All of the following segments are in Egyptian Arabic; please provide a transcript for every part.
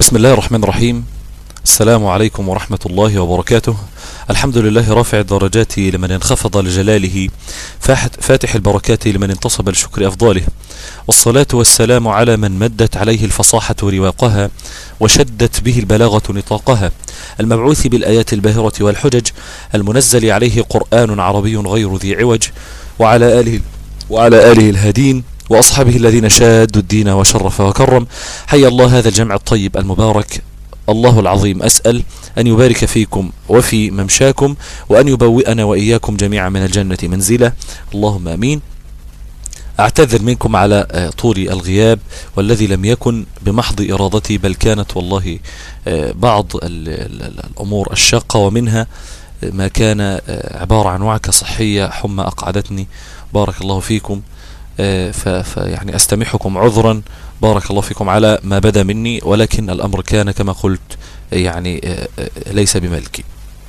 بسم الله الرحمن الرحيم السلام عليكم ورحمة الله وبركاته الحمد لله رافع الدرجات لمن انخفض لجلاله فاتح البركات لمن انتصب لشكر أفضاله والصلاة والسلام على من مدت عليه الفصاحة رواقها وشدت به البلاغة نطاقها المبعوث بالآيات الباهرة والحجج المنزل عليه قرآن عربي غير ذي عوج وعلى آله, وعلى آله الهادين وأصحابه الذين شادوا الدين وشرف وكرم حي الله هذا الجمع الطيب المبارك الله العظيم أسأل أن يبارك فيكم وفي ممشاكم وأن يبوئنا وإياكم جميعا من الجنة منزلة اللهم أمين أعتذر منكم على طول الغياب والذي لم يكن بمحض إرادتي بل كانت والله بعض الأمور الشاقة ومنها ما كان عبارة عن وعكة صحية حمى أقعدتني بارك الله فيكم فيعني أستمحكم عذرا بارك الله فيكم على ما بدا مني ولكن الأمر كان كما قلت يعني ليس بملكي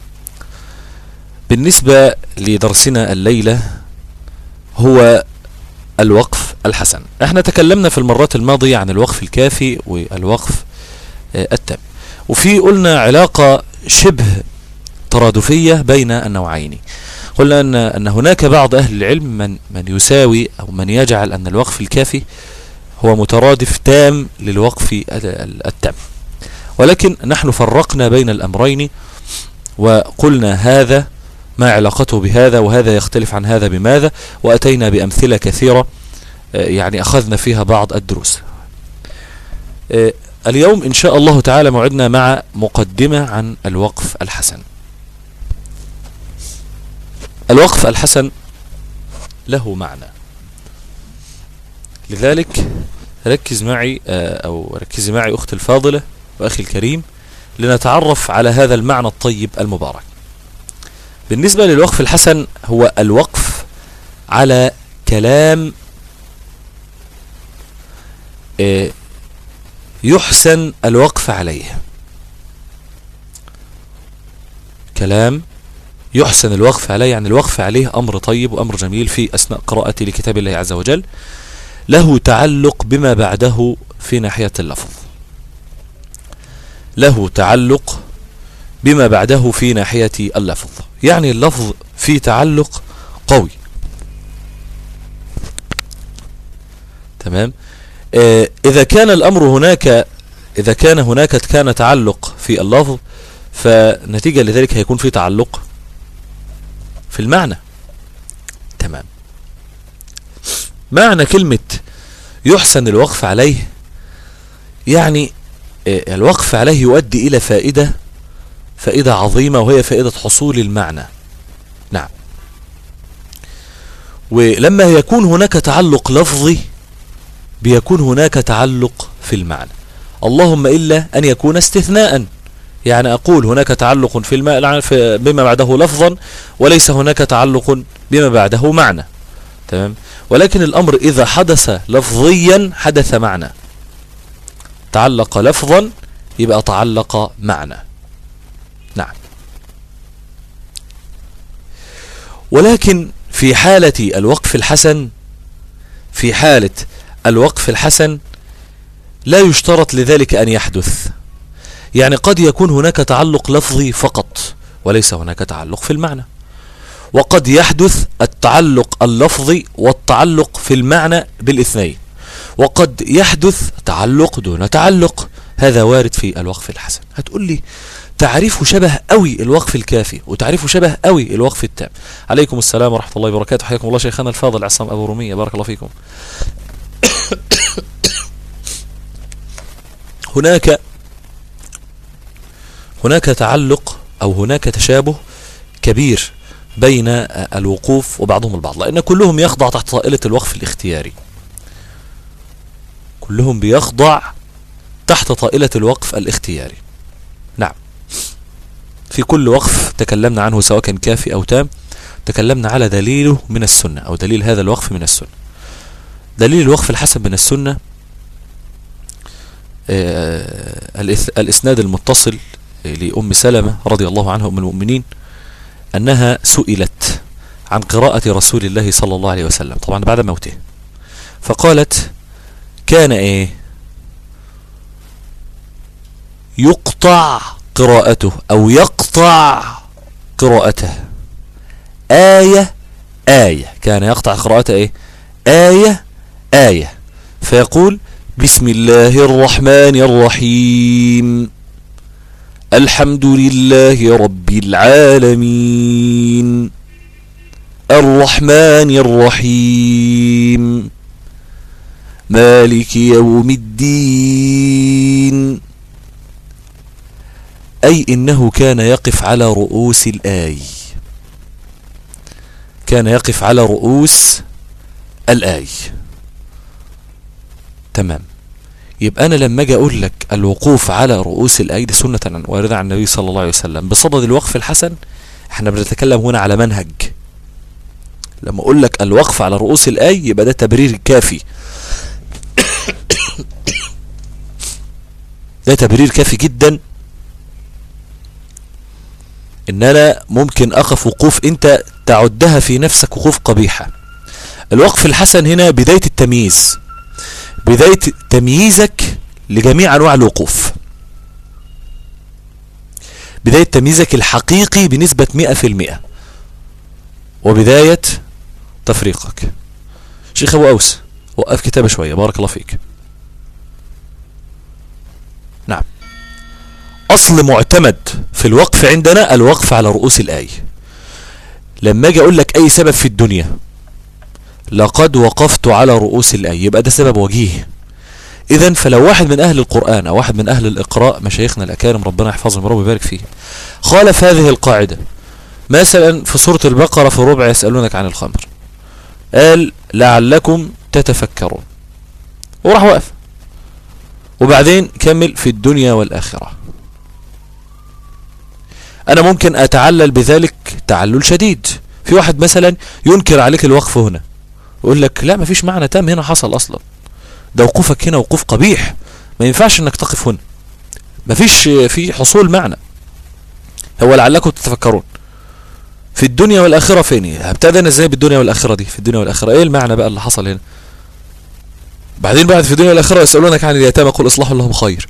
بالنسبة لدرسنا الليلة هو الوقف الحسن احنا تكلمنا في المرات الماضية عن الوقف الكافي والوقف التام وفي قلنا علاقة شبه ترادفية بين النوعين قلنا أن, أن هناك بعض أهل العلم من, من يساوي أو من يجعل أن الوقف الكافي هو مترادف تام للوقف التام ولكن نحن فرقنا بين الأمرين وقلنا هذا ما علاقته بهذا وهذا يختلف عن هذا بماذا وأتينا بأمثلة كثيرة يعني أخذنا فيها بعض الدروس اليوم إن شاء الله تعالى موعدنا مع مقدمة عن الوقف الحسن الوقف الحسن له معنى لذلك ركز معي أو ركزي معي أختي الفاضلة وأخي الكريم لنتعرف على هذا المعنى الطيب المبارك بالنسبة للوقف الحسن هو الوقف على كلام يحسن الوقف عليه كلام يحسن الوقف عليه يعني الوقف عليه أمر طيب وأمر جميل في أثناء قراءتي لكتاب الله عز وجل له تعلق بما بعده في ناحية اللفظ له تعلق بما بعده في ناحية اللفظ يعني اللفظ فيه تعلق قوي تمام آه إذا كان الأمر هناك إذا كان هناك كان تعلق في اللفظ فنتيجة لذلك هيكون في تعلق في المعنى تمام معنى كلمة يحسن الوقف عليه يعني الوقف عليه يؤدي إلى فائدة فائدة عظيمة وهي فائدة حصول المعنى نعم ولما يكون هناك تعلق لفظي بيكون هناك تعلق في المعنى اللهم إلا أن يكون استثناء يعني أقول هناك تعلق في الماء بما بعده لفظا وليس هناك تعلق بما بعده معنى تمام ولكن الأمر إذا حدث لفظيا حدث معنى تعلق لفظا يبقى تعلق معنى نعم ولكن في حالة الوقف الحسن في حالة الوقف الحسن لا يشترط لذلك أن يحدث يعني قد يكون هناك تعلق لفظي فقط وليس هناك تعلق في المعنى وقد يحدث التعلق اللفظي والتعلق في المعنى بالاثنين وقد يحدث تعلق دون تعلق هذا وارد في الوقف الحسن هتقول لي تعريفه شبه قوي الوقف الكافي وتعريفه شبه قوي الوقف التام عليكم السلام ورحمة الله وبركاته حياكم الله شيخنا الفاضل عصام أبو رومية بارك الله فيكم هناك هناك تعلق أو هناك تشابه كبير بين الوقوف وبعضهم البعض لأن كلهم يخضع تحت طائلة الوقف الاختياري كلهم بيخضع تحت طائلة الوقف الاختياري نعم في كل وقف تكلمنا عنه سواء كان كافي أو تام تكلمنا على دليله من السنة أو دليل هذا الوقف من السنة دليل الوقف الحسن من السنة الإسناد المتصل لأم سلمة رضي الله عنها أم المؤمنين أنها سئلت عن قراءة رسول الله صلى الله عليه وسلم طبعا بعد موته فقالت كان ايه يقطع قراءته أو يقطع قراءته آية آية كان يقطع قراءته إيه آية آية فيقول بسم الله الرحمن الرحيم الحمد لله رب العالمين الرحمن الرحيم مالك يوم الدين أي إنه كان يقف على رؤوس الآي كان يقف على رؤوس الآي تمام يبقى أنا لما أجي أقول لك الوقوف على رؤوس الآي دي سنة واردة عن النبي صلى الله عليه وسلم بصدد الوقف الحسن احنا بنتكلم هنا على منهج لما أقول لك الوقف على رؤوس الآي يبقى ده تبرير كافي ده تبرير كافي جدا ان انا ممكن اقف وقوف انت تعدها في نفسك وقوف قبيحة الوقف الحسن هنا بداية التمييز بداية تمييزك لجميع انواع الوقوف بداية تمييزك الحقيقي بنسبة مئة في المئة وبداية تفريقك شيخ ابو اوس وقف كتابة شوية بارك الله فيك نعم اصل معتمد في الوقف عندنا الوقف على رؤوس الآية لما اجي اقول لك اي سبب في الدنيا لقد وقفت على رؤوس الآية يبقى ده سبب وجيه اذا فلو واحد من اهل القرآن او واحد من اهل الاقراء مشايخنا الاكارم ربنا يحفظهم ورب يبارك فيه خالف هذه القاعدة مثلا في سورة البقرة في ربع يسألونك عن الخمر قال لعلكم تتفكرون وراح واقف وبعدين كمل في الدنيا والآخرة أنا ممكن أتعلل بذلك تعلل شديد في واحد مثلا ينكر عليك الوقف هنا يقول لك لا مفيش معنى تام هنا حصل أصلا ده وقوفك هنا وقوف قبيح ما ينفعش انك تقف هنا مفيش في حصول معنى هو لعلكم تتفكرون في الدنيا والآخرة فين هبتدي انا ازاي بالدنيا والآخرة دي في الدنيا والآخرة ايه المعنى بقى اللي حصل هنا بعدين بعد في الدنيا والآخرة يسألونك عن اليتامى قل إصلاح لهم خير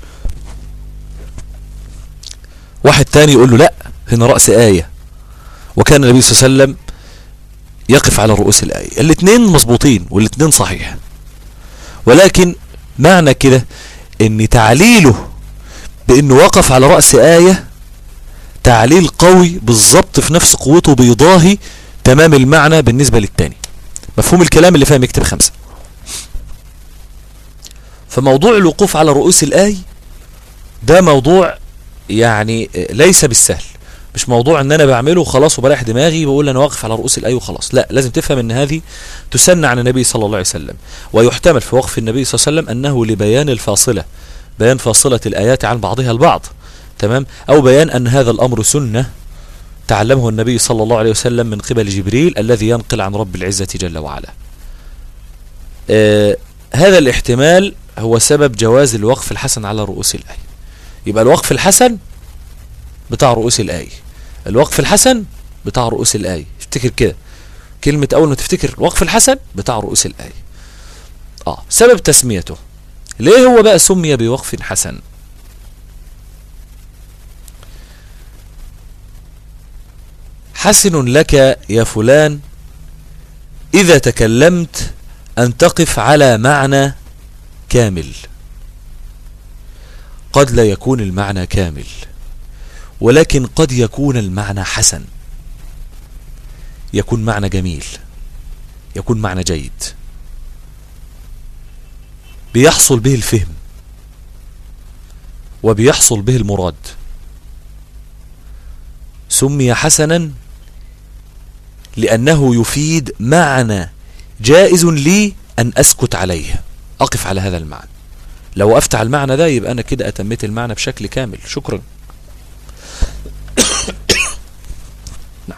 واحد تاني يقول له لا هنا رأس آية وكان النبي صلى الله عليه وسلم يقف على رؤوس الآية الاثنين مظبوطين والاثنين صحيح ولكن معنى كده ان تعليله بانه وقف على رأس آية تعليل قوي بالظبط في نفس قوته بيضاهي تمام المعنى بالنسبة للتاني مفهوم الكلام اللي فاهم يكتب خمسة فموضوع الوقوف على رؤوس الآي ده موضوع يعني ليس بالسهل مش موضوع ان انا بعمله وخلاص وبريح دماغي بقول انا واقف على رؤوس الاي وخلاص لا لازم تفهم ان هذه تسن عن النبي صلى الله عليه وسلم ويحتمل في وقف النبي صلى الله عليه وسلم انه لبيان الفاصلة بيان فاصلة الايات عن بعضها البعض تمام او بيان ان هذا الامر سنة تعلمه النبي صلى الله عليه وسلم من قبل جبريل الذي ينقل عن رب العزة جل وعلا آه هذا الاحتمال هو سبب جواز الوقف الحسن على رؤوس الآية يبقى الوقف الحسن بتاع رؤوس الآية الوقف الحسن بتاع رؤوس الآية افتكر كده كلمة أول ما تفتكر الوقف الحسن بتاع رؤوس الآية آه سبب تسميته ليه هو بقى سمي بوقف حسن حسن لك يا فلان إذا تكلمت أن تقف على معنى كامل قد لا يكون المعنى كامل ولكن قد يكون المعنى حسن يكون معنى جميل يكون معنى جيد بيحصل به الفهم وبيحصل به المراد سمي حسنا لأنه يفيد معنى جائز لي أن أسكت عليه أقف على هذا المعنى لو وقفت على المعنى ده يبقى أنا كده أتميت المعنى بشكل كامل شكرا نعم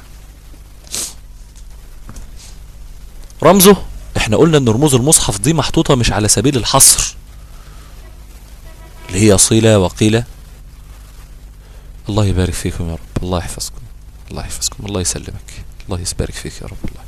رمزه احنا قلنا ان رموز المصحف دي محطوطة مش على سبيل الحصر اللي هي صلة وقيلة الله يبارك فيكم يا رب الله يحفظكم الله يحفظكم الله يسلمك الله يبارك فيك يا رب الله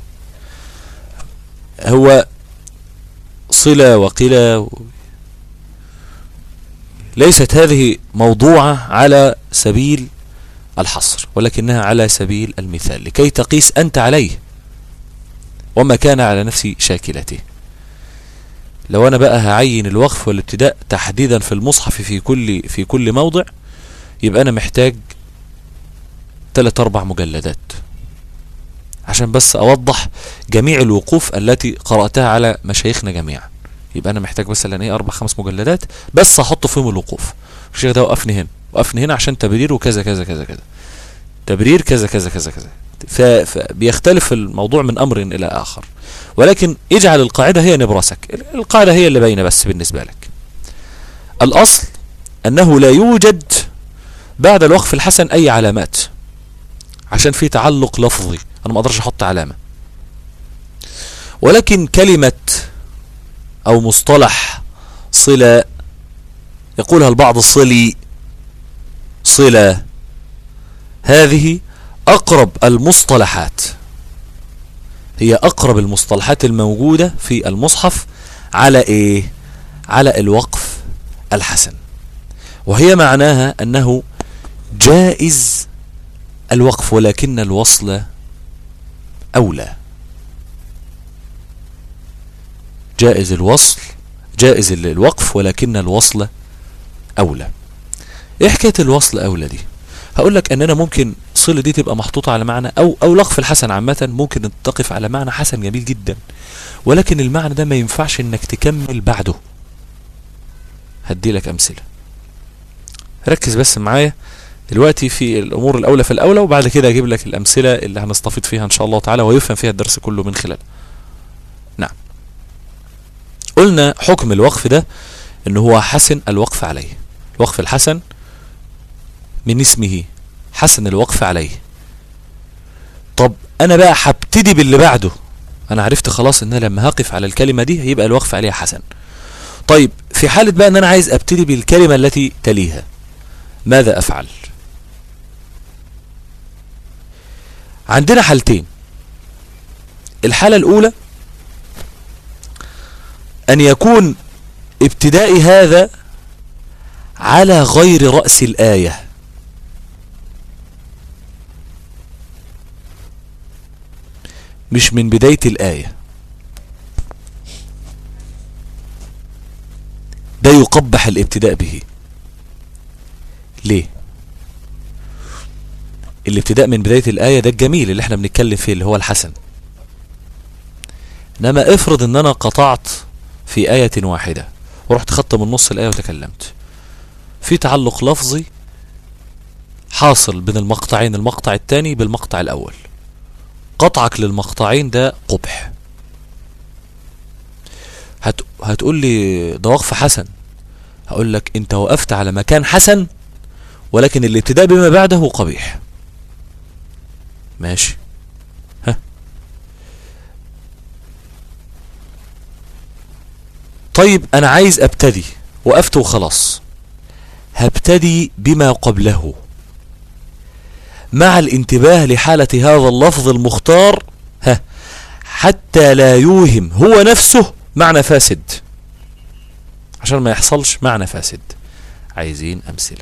هو صلة وقلة ليست هذه موضوعة على سبيل الحصر ولكنها على سبيل المثال لكي تقيس أنت عليه وما كان على نفس شاكلته لو أنا بقى هعين الوقف والابتداء تحديدا في المصحف في كل في كل موضع يبقى أنا محتاج ثلاث أربع مجلدات عشان بس أوضح جميع الوقوف التي قرأتها على مشايخنا جميعا يبقى أنا محتاج مثلا إيه أربع خمس مجلدات بس أحط فيهم الوقوف الشيخ ده وقفني هنا وقفني هنا عشان تبرير وكذا كذا كذا كذا تبرير كذا كذا كذا كذا فبيختلف الموضوع من أمر إلى آخر ولكن اجعل القاعدة هي نبراسك القاعدة هي اللي باينة بس بالنسبة لك الأصل أنه لا يوجد بعد الوقف الحسن أي علامات عشان في تعلق لفظي أنا ما أقدرش أحط علامة ولكن كلمة أو مصطلح صلة يقولها البعض صلي صلة هذه أقرب المصطلحات هي أقرب المصطلحات الموجودة في المصحف على إيه على الوقف الحسن وهي معناها أنه جائز الوقف ولكن الوصل أولى جائز الوصل جائز الوقف ولكن الوصل أولى إيه حكاية الوصل أولى دي هقول لك أننا ممكن صلة دي تبقى محطوطة على معنى أو أو لقف الحسن عامة ممكن تقف على معنى حسن جميل جدا ولكن المعنى ده ما ينفعش إنك تكمل بعده هدي لك أمثلة ركز بس معايا دلوقتي في الأمور الأولى في الأولى وبعد كده أجيب لك الأمثلة اللي هنستفيد فيها إن شاء الله تعالى ويفهم فيها الدرس كله من خلال نعم قلنا حكم الوقف ده إن هو حسن الوقف عليه الوقف الحسن من اسمه حسن الوقف عليه طب انا بقى هبتدي باللي بعده انا عرفت خلاص ان انا لما هقف على الكلمة دي هيبقى الوقف عليها حسن طيب في حالة بقى ان انا عايز ابتدي بالكلمة التي تليها ماذا افعل عندنا حالتين الحالة الاولى ان يكون ابتدائي هذا على غير رأس الآية مش من بداية الآية ده يقبح الابتداء به ليه الابتداء من بداية الآية ده الجميل اللي احنا بنتكلم فيه اللي هو الحسن انما افرض ان انا قطعت في آية واحدة ورحت خدت من نص الآية وتكلمت في تعلق لفظي حاصل بين المقطعين المقطع الثاني بالمقطع الأول قطعك للمقطعين ده قبح هت... هتقول لي ده وقف حسن هقول لك انت وقفت على مكان حسن ولكن الابتداء بما بعده قبيح ماشي ها طيب انا عايز ابتدي وقفت وخلاص هبتدي بما قبله مع الانتباه لحالة هذا اللفظ المختار ها حتى لا يوهم هو نفسه معنى فاسد عشان ما يحصلش معنى فاسد عايزين أمثلة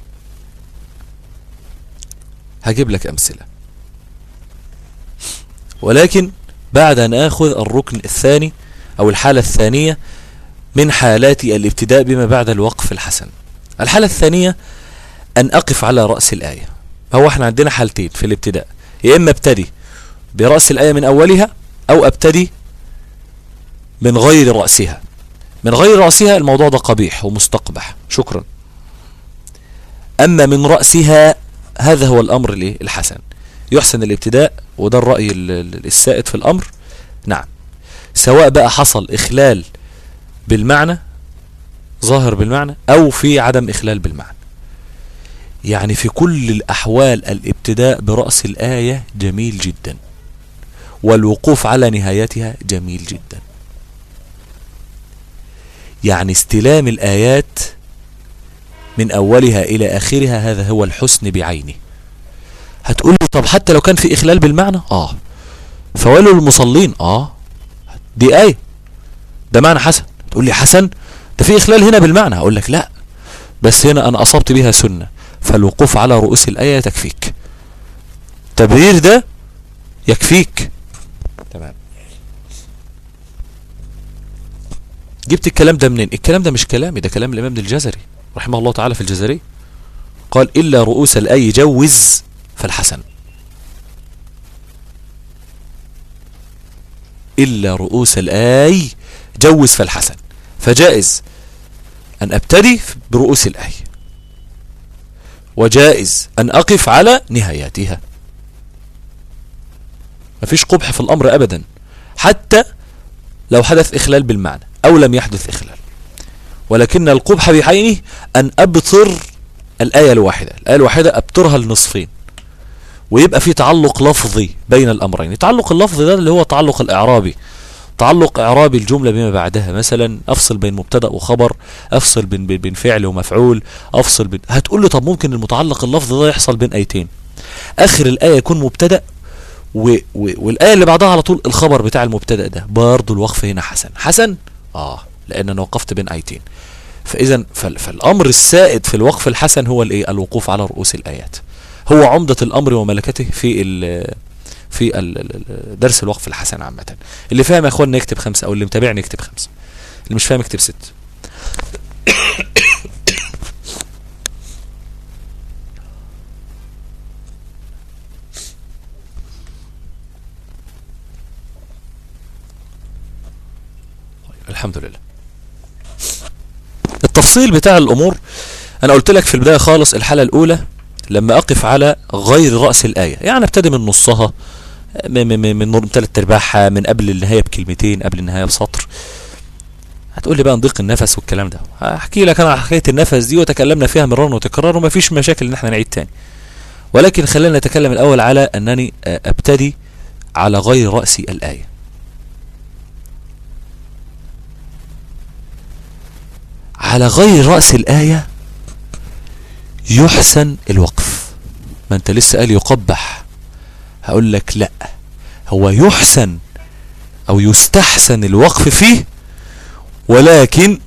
هجيب لك أمثلة ولكن بعد أن أخذ الركن الثاني أو الحالة الثانية من حالات الابتداء بما بعد الوقف الحسن الحالة الثانية أن أقف على رأس الآية هو احنا عندنا حالتين في الابتداء يا إما ابتدي برأس الآية من أولها أو أبتدي من غير رأسها من غير رأسها الموضوع ده قبيح ومستقبح شكرا أما من رأسها هذا هو الأمر الحسن يحسن الابتداء وده الرأي السائد في الأمر نعم سواء بقى حصل إخلال بالمعنى ظاهر بالمعنى أو في عدم إخلال بالمعنى يعني في كل الأحوال الابتداء برأس الآية جميل جدا والوقوف على نهايتها جميل جدا يعني استلام الآيات من أولها إلى آخرها هذا هو الحسن بعينه هتقول لي طب حتى لو كان في إخلال بالمعنى آه فويل المصلين آه دي آية ده معنى حسن تقول لي حسن ده في إخلال هنا بالمعنى أقول لك لا بس هنا انا اصبت بها سنة فالوقوف على رؤوس الآية تكفيك تبرير ده يكفيك تمام جبت الكلام ده منين الكلام ده مش كلامي ده كلام الامام الجزري رحمه الله تعالى في الجزري قال الا رؤوس الاي جوز فالحسن الا رؤوس الاي جوز فالحسن فجائز ان ابتدي برؤوس الاي وجائز ان اقف على نهاياتها مفيش قبح في الامر ابدا حتى لو حدث اخلال بالمعنى او لم يحدث اخلال ولكن القبح بعينه ان ابطر الايه الواحده الايه الواحده ابترها لنصفين ويبقى في تعلق لفظي بين الامرين التعلق اللفظي ده اللي هو تعلق الاعرابي تعلق اعرابي الجمله بما بعدها مثلا افصل بين مبتدا وخبر افصل بين بين فعل ومفعول افصل بين هتقول لي طب ممكن المتعلق اللفظي ده يحصل بين ايتين اخر الايه يكون مبتدا و... و... والايه اللي بعدها على طول الخبر بتاع المبتدا ده برضه الوقف هنا حسن حسن اه لان انا وقفت بين ايتين فاذا فال... فالامر السائد في الوقف الحسن هو الايه الوقوف على رؤوس الايات هو عمدة الامر وملكته في ال... في ال... درس الوقف الحسن عامة اللي فاهم يا اخوانا يكتب خمسة او اللي متابعني يكتب خمسة اللي مش فاهم يكتب ست الحمد لله التفصيل بتاع الامور انا قلت لك في البداية خالص الحالة الاولى لما اقف على غير رأس الاية يعني ابتدي من نصها من من من من ثلاث ارباعها من قبل النهاية بكلمتين قبل النهاية بسطر هتقول لي بقى نضيق النفس والكلام ده هحكي لك انا حكايه النفس دي وتكلمنا فيها مرارا وتكرارا وما فيش مشاكل ان احنا نعيد تاني ولكن خلينا نتكلم الاول على انني ابتدي على غير رأس الايه على غير رأس الآية يحسن الوقف ما انت لسه قال يقبح هقول لك لا هو يحسن او يستحسن الوقف فيه ولكن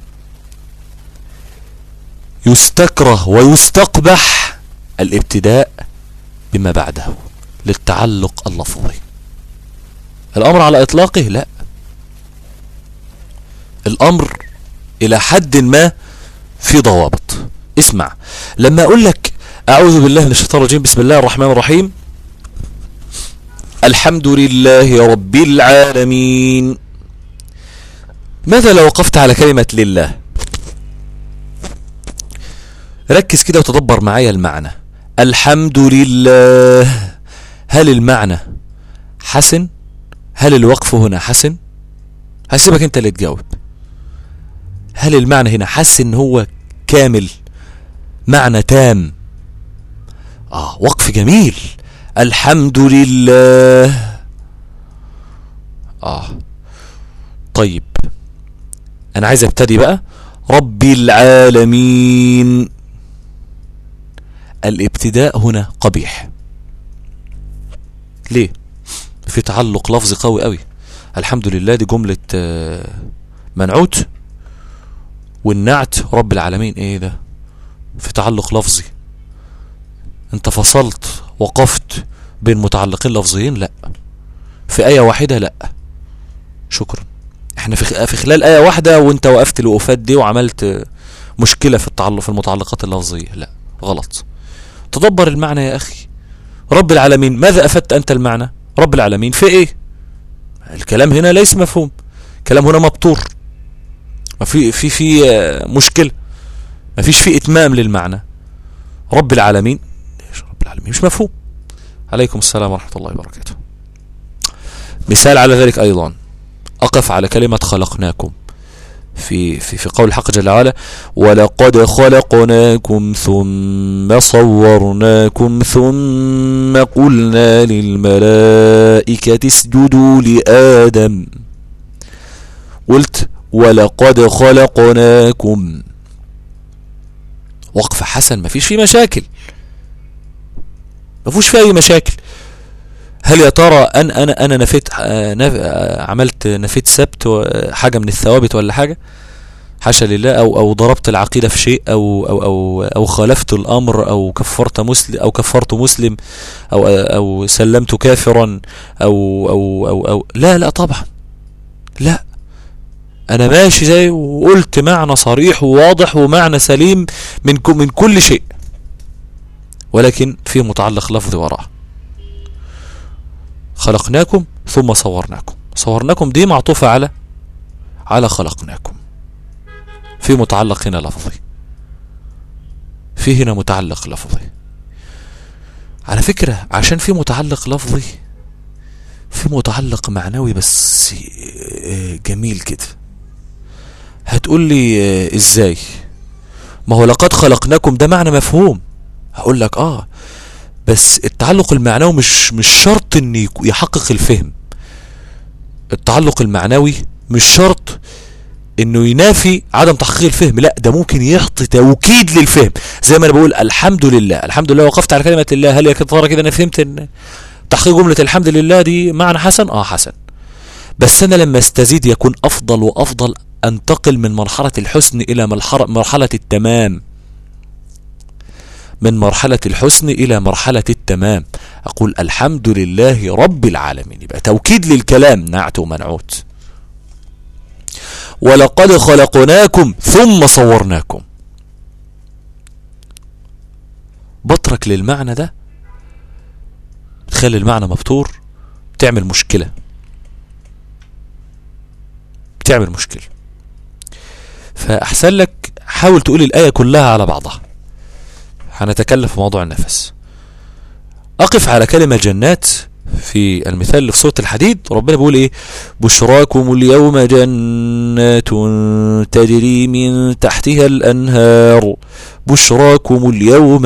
يستكره ويستقبح الابتداء بما بعده للتعلق اللفظي الامر على اطلاقه لا الامر الى حد ما في ضوابط اسمع لما اقول لك اعوذ بالله من الشيطان الرجيم بسم الله الرحمن الرحيم الحمد لله رب العالمين ماذا لو وقفت على كلمة لله ركز كده وتدبر معايا المعنى الحمد لله هل المعنى حسن هل الوقف هنا حسن هسيبك انت اللي تجاوب هل المعنى هنا حس ان هو كامل معنى تام اه وقف جميل الحمد لله اه طيب انا عايز ابتدي بقى رب العالمين الابتداء هنا قبيح ليه في تعلق لفظي قوي قوي الحمد لله دي جملة منعوت والنعت رب العالمين ايه ده في تعلق لفظي انت فصلت وقفت بين متعلقين لفظيين لا في آية واحدة لا شكرا احنا في في خلال آية واحدة وانت وقفت الوقفات دي وعملت مشكلة في التعلق في المتعلقات اللفظية لا غلط تدبر المعنى يا أخي رب العالمين ماذا أفدت أنت المعنى رب العالمين في إيه الكلام هنا ليس مفهوم كلام هنا مبتور ما في في في مشكلة ما فيش في إتمام للمعنى رب العالمين ايش رب العالمين مش مفهوم عليكم السلام ورحمة الله وبركاته مثال على ذلك أيضا أقف على كلمة خلقناكم في في في قول الحق جل وعلا ولقد خلقناكم ثم صورناكم ثم قلنا للملائكة اسجدوا لآدم قلت ولقد خلقناكم وقف حسن ما فيش فيه مشاكل ما فيش فيه اي مشاكل هل يا ترى انا انا انا نفيت نف... عملت نفيت سبت حاجه من الثوابت ولا حاجه حاشا لله او او ضربت العقيده في شيء او او او او خالفت الامر او كفرت مسلم او كفرت مسلم او او سلمت كافرا او او او, أو لا لا طبعا لا انا ماشي زي وقلت معنى صريح وواضح ومعنى سليم من من كل شيء ولكن في متعلق لفظي وراه خلقناكم ثم صورناكم صورناكم دي معطوفة على على خلقناكم في متعلق هنا لفظي في هنا متعلق لفظي على فكرة عشان في متعلق لفظي في متعلق معنوي بس جميل كده هتقول لي ازاي ما هو لقد خلقناكم ده معنى مفهوم هقول لك اه بس التعلق المعنوي مش مش شرط ان يحقق الفهم التعلق المعنوي مش شرط انه ينافي عدم تحقيق الفهم لا ده ممكن يعطي توكيد للفهم زي ما انا بقول الحمد لله الحمد لله وقفت على كلمه الله هل يا كده كده انا فهمت ان تحقيق جمله الحمد لله دي معنى حسن اه حسن بس انا لما استزيد يكون افضل وافضل انتقل من مرحله الحسن الى مرحله التمام من مرحلة الحسن إلى مرحلة التمام أقول الحمد لله رب العالمين يبقى توكيد للكلام نعت ومنعوت ولقد خلقناكم ثم صورناكم بترك للمعنى ده تخلي المعنى مبتور تعمل مشكلة بتعمل مشكلة فأحسن لك حاول تقول الآية كلها على بعضها هنتكلم في موضوع النفس أقف على كلمة جنات في المثال اللي في سورة الحديد ربنا بيقول ايه بشراكم اليوم جنات تجري من تحتها الأنهار بشراكم اليوم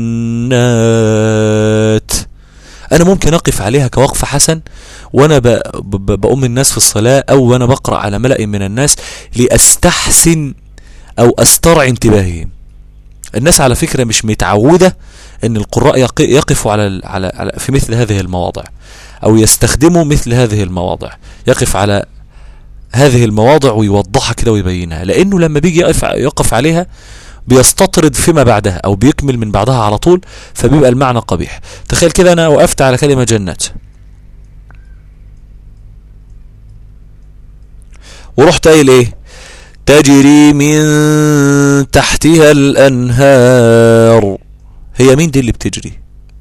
جنات أنا ممكن أقف عليها كوقف حسن وأنا بأم الناس في الصلاة أو وأنا بقرأ على ملأ من الناس لأستحسن أو أسترعي انتباههم الناس على فكرة مش متعودة ان القراء يقفوا على على في مثل هذه المواضع او يستخدموا مثل هذه المواضع يقف على هذه المواضع ويوضحها كده ويبينها لانه لما بيجي يقف, يقف عليها بيستطرد فيما بعدها او بيكمل من بعدها على طول فبيبقى المعنى قبيح تخيل كده انا وقفت على كلمة جنات ورحت قايل ايه تجري من تحتها الأنهار هي مين دي اللي بتجري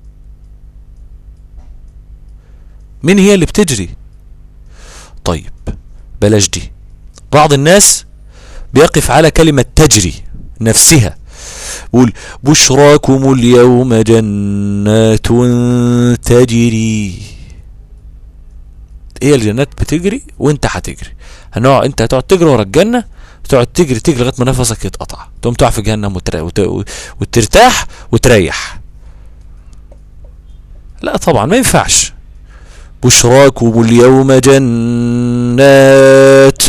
مين هي اللي بتجري طيب بلاش دي بعض الناس بيقف على كلمة تجري نفسها يقول بشراكم اليوم جنات تجري هي الجنات بتجري وانت هتجري هنقعد انت هتقعد تجري ورا الجنه تقعد تجري تجري لغايه ما نفسك يتقطع تقوم تقع في جهنم وتر... وت... وترتاح وتريح لا طبعا ما ينفعش بشراكم اليوم جنات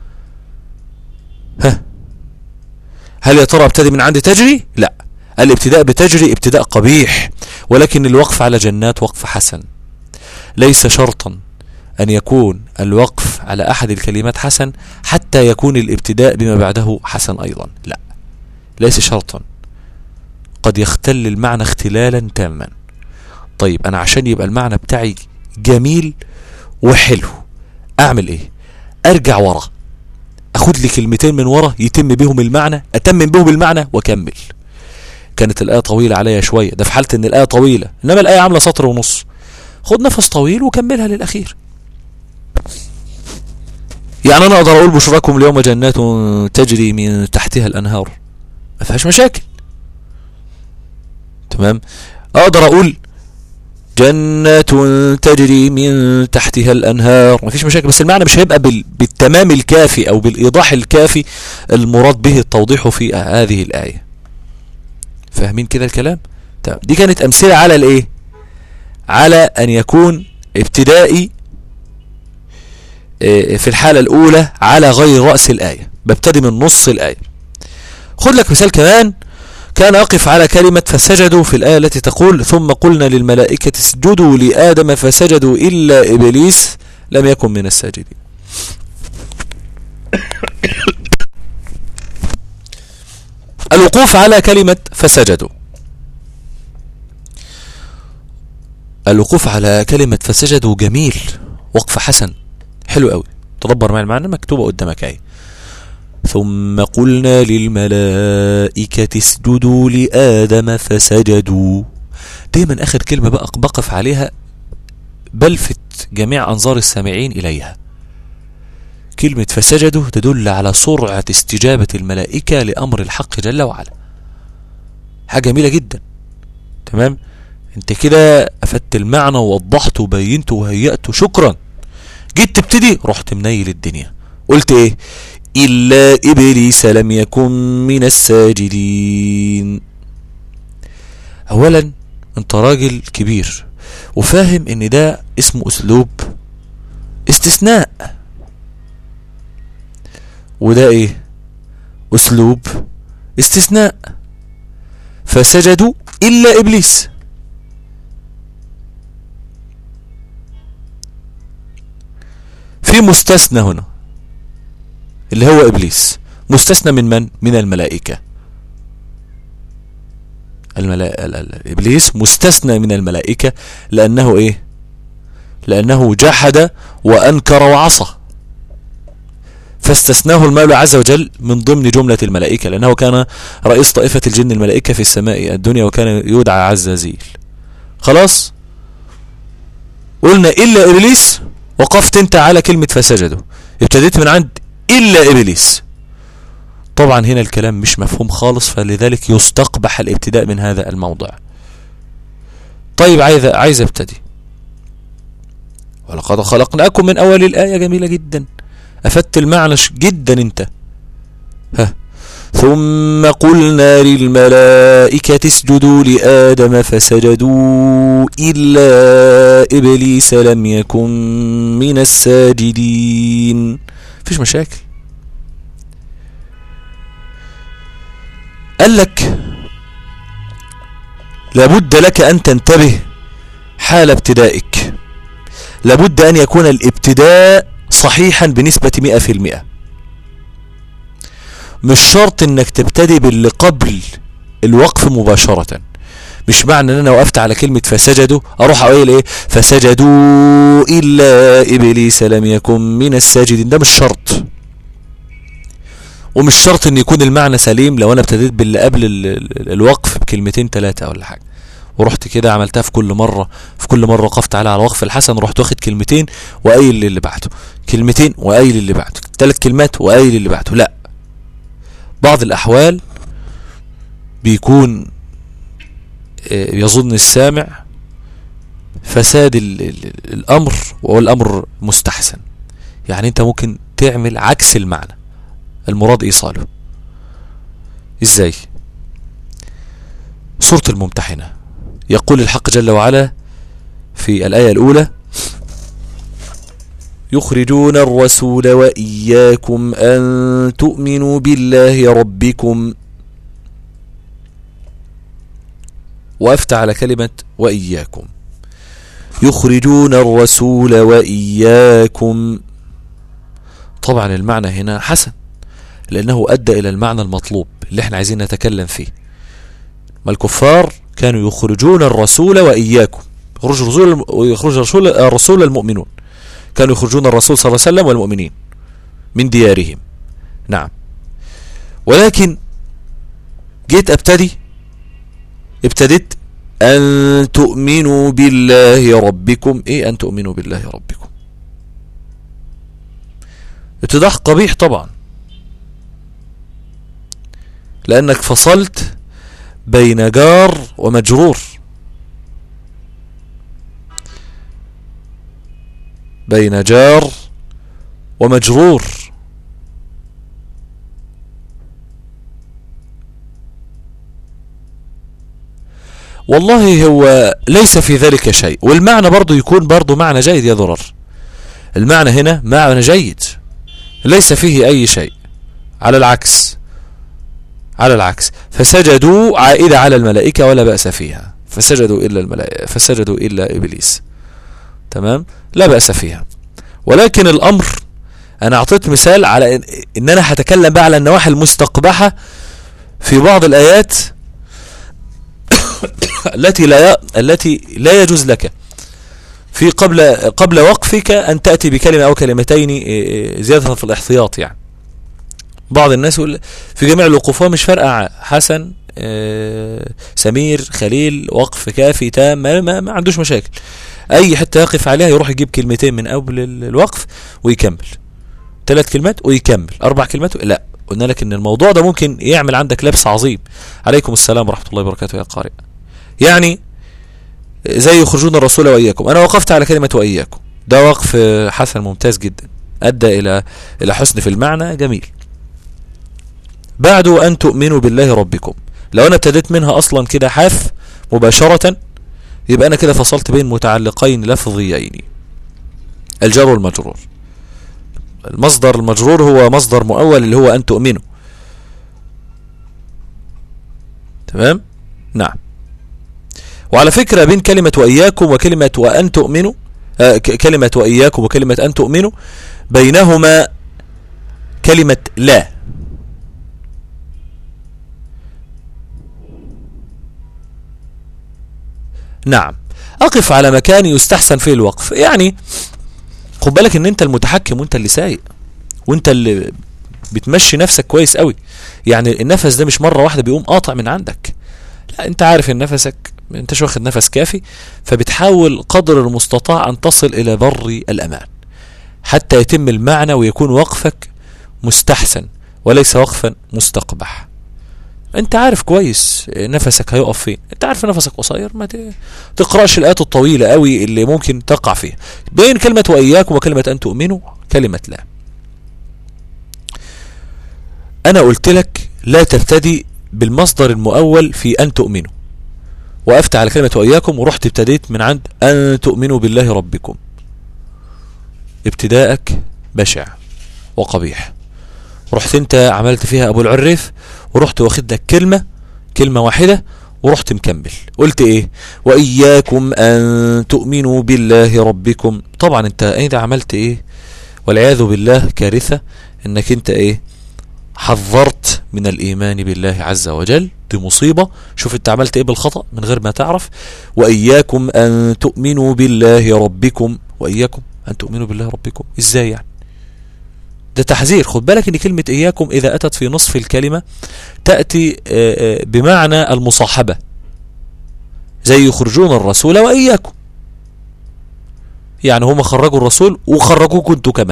ها هل يا ترى ابتدي من عندي تجري لا الابتداء بتجري ابتداء قبيح ولكن الوقف على جنات وقف حسن ليس شرطا أن يكون الوقف على أحد الكلمات حسن حتى يكون الابتداء بما بعده حسن أيضا لا ليس شرطا قد يختل المعنى اختلالا تاما طيب أنا عشان يبقى المعنى بتاعي جميل وحلو أعمل إيه أرجع ورا أخد لي كلمتين من ورا يتم بهم المعنى أتمم بهم المعنى وأكمل كانت الآية طويلة عليا شوية ده في حالة إن الآية طويلة إنما الآية عاملة سطر ونص خد نفس طويل وكملها للأخير يعني انا اقدر اقول بشراكم اليوم جنات تجري من تحتها الانهار ما فيهاش مشاكل تمام اقدر اقول جنات تجري من تحتها الانهار ما فيش مشاكل بس المعنى مش هيبقى بالتمام الكافي او بالايضاح الكافي المراد به التوضيح في هذه الايه فاهمين كده الكلام تمام دي كانت امثله على الايه على ان يكون ابتدائي في الحالة الأولى على غير رأس الآية ببتدي من نص الآية خد لك مثال كمان كان أقف على كلمة فسجدوا في الآية التي تقول ثم قلنا للملائكة اسجدوا لآدم فسجدوا إلا إبليس لم يكن من الساجدين الوقوف على كلمة فسجدوا الوقوف على كلمة فسجدوا جميل وقف حسن حلو قوي تدبر معي المعنى مكتوبة قدامك اهي ثم قلنا للملائكة اسجدوا لآدم فسجدوا دايما آخر كلمة بقى بقف عليها بلفت جميع أنظار السامعين إليها كلمة فسجدوا تدل على سرعة استجابة الملائكة لأمر الحق جل وعلا حاجة جميلة جدا تمام انت كده افدت المعنى ووضحته وبينته وهيأته شكرا جيت تبتدي رحت منيل الدنيا قلت ايه إلا إبليس لم يكن من الساجدين أولا أنت راجل كبير وفاهم إن ده اسمه أسلوب استثناء وده إيه أسلوب استثناء فسجدوا إلا إبليس في مستثنى هنا اللي هو إبليس مستثنى من من؟ من الملائكة الملا... إبليس مستثنى من الملائكة لأنه إيه لأنه جحد وأنكر وعصى فاستثناه المولى عز وجل من ضمن جملة الملائكة لأنه كان رئيس طائفة الجن الملائكة في السماء الدنيا وكان يدعى عزازيل خلاص قلنا إلا إبليس وقفت انت على كلمة فسجدوا ابتديت من عند إلا إبليس طبعا هنا الكلام مش مفهوم خالص فلذلك يستقبح الابتداء من هذا الموضع طيب عايز عايز ابتدي ولقد خلقناكم من أول الآية جميلة جدا أفدت المعنى جدا انت ها ثم قلنا للملائكة اسجدوا لآدم فسجدوا إلا إبليس لم يكن من الساجدين فيش مشاكل قال لك لابد لك أن تنتبه حال ابتدائك لابد أن يكون الابتداء صحيحا بنسبة مئة في المئة مش شرط انك تبتدي باللي قبل الوقف مباشرة مش معنى ان انا وقفت على كلمة فسجدوا اروح اقول ايه فسجدوا الا ابليس لم يكن من الساجدين ده مش شرط ومش شرط ان يكون المعنى سليم لو انا ابتديت باللي قبل الوقف بكلمتين ثلاثة ولا حاجة ورحت كده عملتها في كل مرة في كل مرة وقفت على على وقف الحسن رحت واخد كلمتين وقايل اللي بعده كلمتين وقايل اللي بعده ثلاث كلمات وقايل اللي بعده لا بعض الأحوال بيكون يظن السامع فساد الأمر والأمر مستحسن يعني أنت ممكن تعمل عكس المعنى المراد إيصاله إزاي سورة الممتحنة يقول الحق جل وعلا في الآية الأولى يخرجون الرسول وإياكم أن تؤمنوا بالله ربكم وأفتح على كلمة وإياكم يخرجون الرسول وإياكم طبعا المعنى هنا حسن لأنه أدى إلى المعنى المطلوب اللي احنا عايزين نتكلم فيه ما الكفار كانوا يخرجون الرسول وإياكم يخرج الرسول ويخرج الرسول الرسول المؤمنون كانوا يخرجون الرسول صلى الله عليه وسلم والمؤمنين من ديارهم نعم ولكن جيت ابتدي ابتديت أن تؤمنوا بالله ربكم إيه أن تؤمنوا بالله ربكم اتضاح قبيح طبعا لأنك فصلت بين جار ومجرور بين جار ومجرور والله هو ليس في ذلك شيء والمعنى برضو يكون برضو معنى جيد يا ضرر المعنى هنا معنى جيد ليس فيه أي شيء على العكس على العكس فسجدوا عائدة على الملائكة ولا بأس فيها فسجدوا إلا الملائكة فسجدوا إلا إبليس تمام لا بأس فيها ولكن الأمر أنا أعطيت مثال على إن, إن أنا هتكلم بقى على النواحي المستقبحة في بعض الآيات التي لا التي لا يجوز لك في قبل قبل وقفك أن تأتي بكلمة أو كلمتين زيادة في الاحتياط يعني بعض الناس يقول في جميع الوقوف مش فارقة حسن سمير خليل وقف كافي تام ما, ما, ما عندوش مشاكل اي حته يقف عليها يروح يجيب كلمتين من اول الوقف ويكمل ثلاث كلمات ويكمل اربع كلمات لا قلنا لك ان الموضوع ده ممكن يعمل عندك لبس عظيم عليكم السلام ورحمه الله وبركاته يا قارئ يعني زي يخرجون الرسول واياكم انا وقفت على كلمه واياكم ده وقف حسن ممتاز جدا ادى الى الى حسن في المعنى جميل بعد ان تؤمنوا بالله ربكم لو انا ابتديت منها اصلا كده حاف مباشره يبقى انا كده فصلت بين متعلقين لفظيين الجار والمجرور المصدر المجرور هو مصدر مؤول اللي هو ان تؤمنوا تمام نعم وعلى فكرة بين كلمة وإياكم وكلمة وأن تؤمنوا آه كلمة وإياكم وكلمة أن تؤمنوا بينهما كلمة لا نعم أقف على مكان يستحسن فيه الوقف يعني خد بالك ان انت المتحكم وانت اللي سايق وانت اللي بتمشي نفسك كويس قوي يعني النفس ده مش مرة واحدة بيقوم قاطع من عندك لا انت عارف ان نفسك انتش واخد نفس كافي فبتحاول قدر المستطاع ان تصل الى بر الامان حتى يتم المعنى ويكون وقفك مستحسن وليس وقفا مستقبح انت عارف كويس نفسك هيقف فين انت عارف نفسك قصير ما تقراش الايات الطويله قوي اللي ممكن تقع فيها بين كلمه واياكم وكلمه ان تؤمنوا كلمه لا انا قلت لك لا تبتدي بالمصدر المؤول في ان تؤمنوا وقفت على كلمه واياكم ورحت ابتديت من عند ان تؤمنوا بالله ربكم ابتداءك بشع وقبيح رحت انت عملت فيها ابو العريف ورحت واخد لك كلمة كلمة واحدة ورحت مكمل قلت ايه واياكم ان تؤمنوا بالله ربكم طبعا انت ايه ده عملت ايه والعياذ بالله كارثة انك انت ايه حذرت من الايمان بالله عز وجل دي مصيبة شوف انت عملت ايه بالخطأ من غير ما تعرف واياكم ان تؤمنوا بالله ربكم واياكم ان تؤمنوا بالله ربكم ازاي يعني ده تحذير خد بالك ان كلمة اياكم اذا اتت في نصف الكلمة تأتي بمعنى المصاحبة زي يخرجون الرسول واياكم يعني هم خرجوا الرسول وخرجوكم انتوا كمان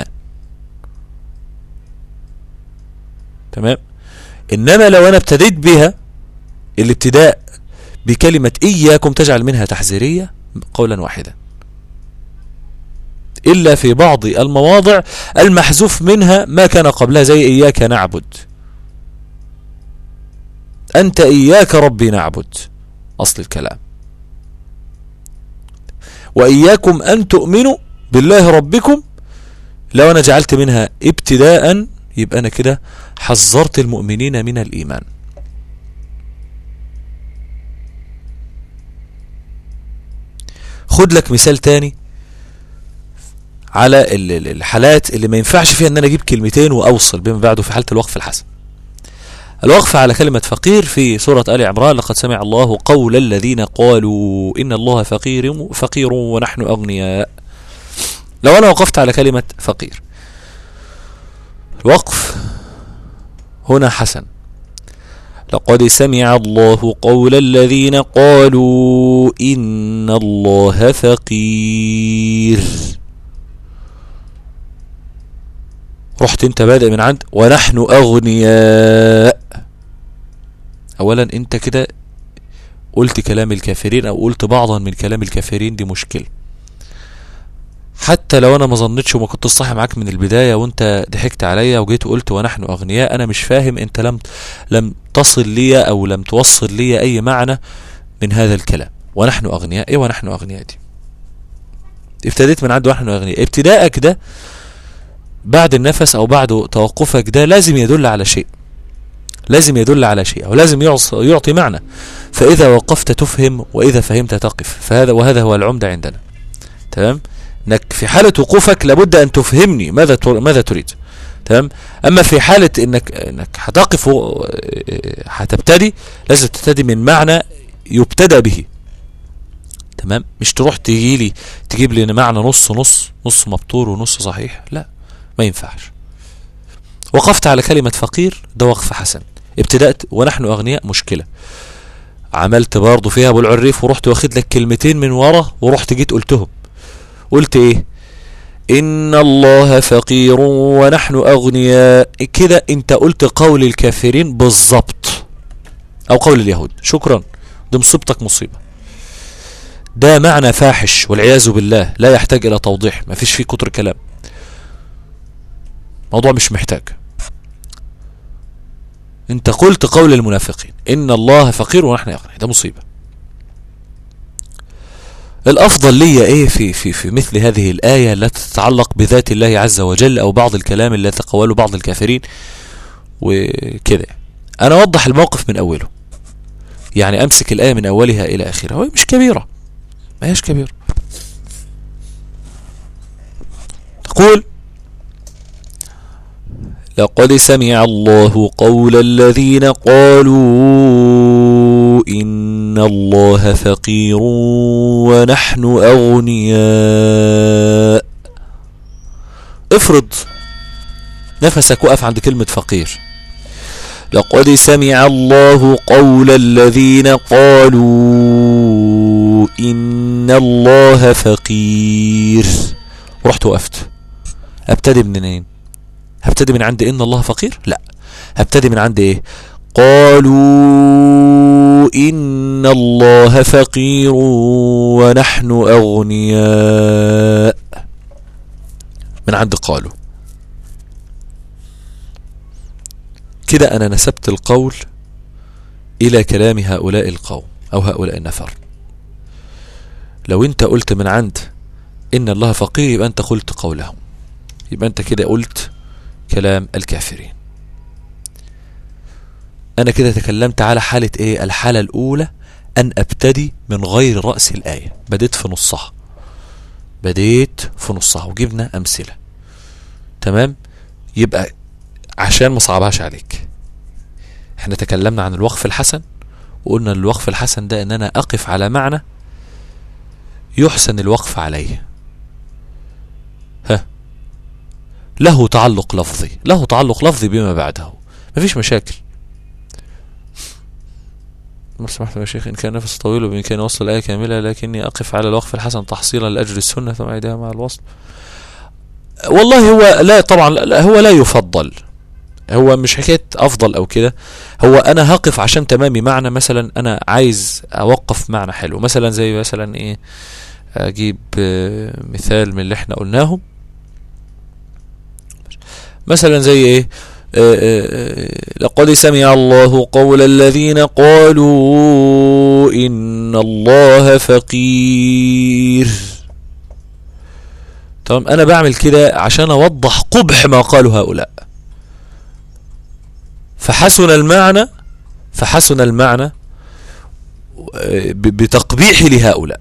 تمام انما لو انا ابتديت بها الابتداء بكلمة اياكم تجعل منها تحذيرية قولا واحدا إلا في بعض المواضع المحذوف منها ما كان قبلها زي إياك نعبد أنت إياك ربي نعبد أصل الكلام وإياكم أن تؤمنوا بالله ربكم لو أنا جعلت منها ابتداء يبقى أنا كده حذرت المؤمنين من الإيمان خد لك مثال تاني على الحالات اللي ما ينفعش فيها ان انا اجيب كلمتين واوصل بما بعده في حالة الوقف الحسن الوقف على كلمة فقير في سورة آل عمران لقد سمع الله قول الذين قالوا إن الله فقير فقير ونحن أغنياء لو أنا وقفت على كلمة فقير الوقف هنا حسن لقد سمع الله قول الذين قالوا إن الله فقير رحت انت بادئ من عند ونحن اغنياء اولا انت كده قلت كلام الكافرين او قلت بعضا من كلام الكافرين دي مشكلة حتى لو انا ما ظنيتش وما كنت صاحي معاك من البداية وانت ضحكت عليا وجيت قلت ونحن اغنياء انا مش فاهم انت لم لم تصل لي او لم توصل لي اي معنى من هذا الكلام ونحن اغنياء ايه ونحن اغنياء دي ابتديت من عند ونحن اغنياء ابتدائك ده بعد النفس او بعد توقفك ده لازم يدل على شيء لازم يدل على شيء او لازم يعطي معنى فاذا وقفت تفهم واذا فهمت تقف فهذا وهذا هو العمدة عندنا تمام انك في حالة وقوفك لابد ان تفهمني ماذا ماذا تريد تمام اما في حالة انك انك هتقف و- هتبتدي لازم تبتدي من معنى يبتدى به تمام مش تروح تجي لي تجيب لي معنى نص نص نص مبتور ونص صحيح لا ما ينفعش وقفت على كلمة فقير ده وقف حسن ابتدأت ونحن أغنياء مشكلة عملت برضه فيها ابو العريف ورحت واخد لك كلمتين من ورا ورحت جيت قلتهم قلت ايه ان الله فقير ونحن اغنياء كده انت قلت قول الكافرين بالظبط او قول اليهود شكرا دي مصيبتك مصيبة ده معنى فاحش والعياذ بالله لا يحتاج الى توضيح ما فيش فيه كتر كلام موضوع مش محتاج انت قلت قول المنافقين ان الله فقير ونحن اغنياء ده مصيبة الافضل لي ايه في في في مثل هذه الايه التي تتعلق بذات الله عز وجل او بعض الكلام الذي تقوله بعض الكافرين وكده انا اوضح الموقف من اوله يعني امسك الايه من اولها الى اخرها وهي مش كبيره ما هيش كبيره تقول لقد سمع الله قول الذين قالوا إن الله فقير ونحن أغنياء افرض نفسك وقف عند كلمة فقير لقد سمع الله قول الذين قالوا إن الله فقير ورحت وقفت ابتدي منين هبتدي من عند ان الله فقير لا هبتدي من عند ايه قالوا ان الله فقير ونحن اغنياء من عند قالوا كده انا نسبت القول الى كلام هؤلاء القوم او هؤلاء النفر لو انت قلت من عند ان الله فقير يبقى انت قلت قولهم يبقى انت كده قلت كلام الكافرين انا كده تكلمت على حالة ايه الحالة الاولى ان ابتدي من غير رأس الاية بديت في نصها بديت في نصها وجبنا امثلة تمام يبقى عشان ما صعبهاش عليك احنا تكلمنا عن الوقف الحسن وقلنا الوقف الحسن ده ان انا اقف على معنى يحسن الوقف عليه ها له تعلق لفظي له تعلق لفظي بما بعده مفيش مشاكل ما سمحت يا شيخ إن كان نفس طويل وبإمكاني وصل الآية كاملة لكني أقف على الوقف الحسن تحصيلا لأجل السنة ثم أعيدها مع الوصل والله هو لا طبعا لا هو لا يفضل هو مش حكاية أفضل أو كده هو أنا هقف عشان تمامي معنى مثلا أنا عايز أوقف معنى حلو مثلا زي مثلا إيه أجيب آه، مثال من اللي احنا قلناهم مثلا زي ايه آه، آه، آه، لقد سمع الله قول الذين قالوا إن الله فقير تمام أنا بعمل كده عشان أوضح قبح ما قاله هؤلاء فحسن المعنى فحسن المعنى آه، ب- بتقبيح لهؤلاء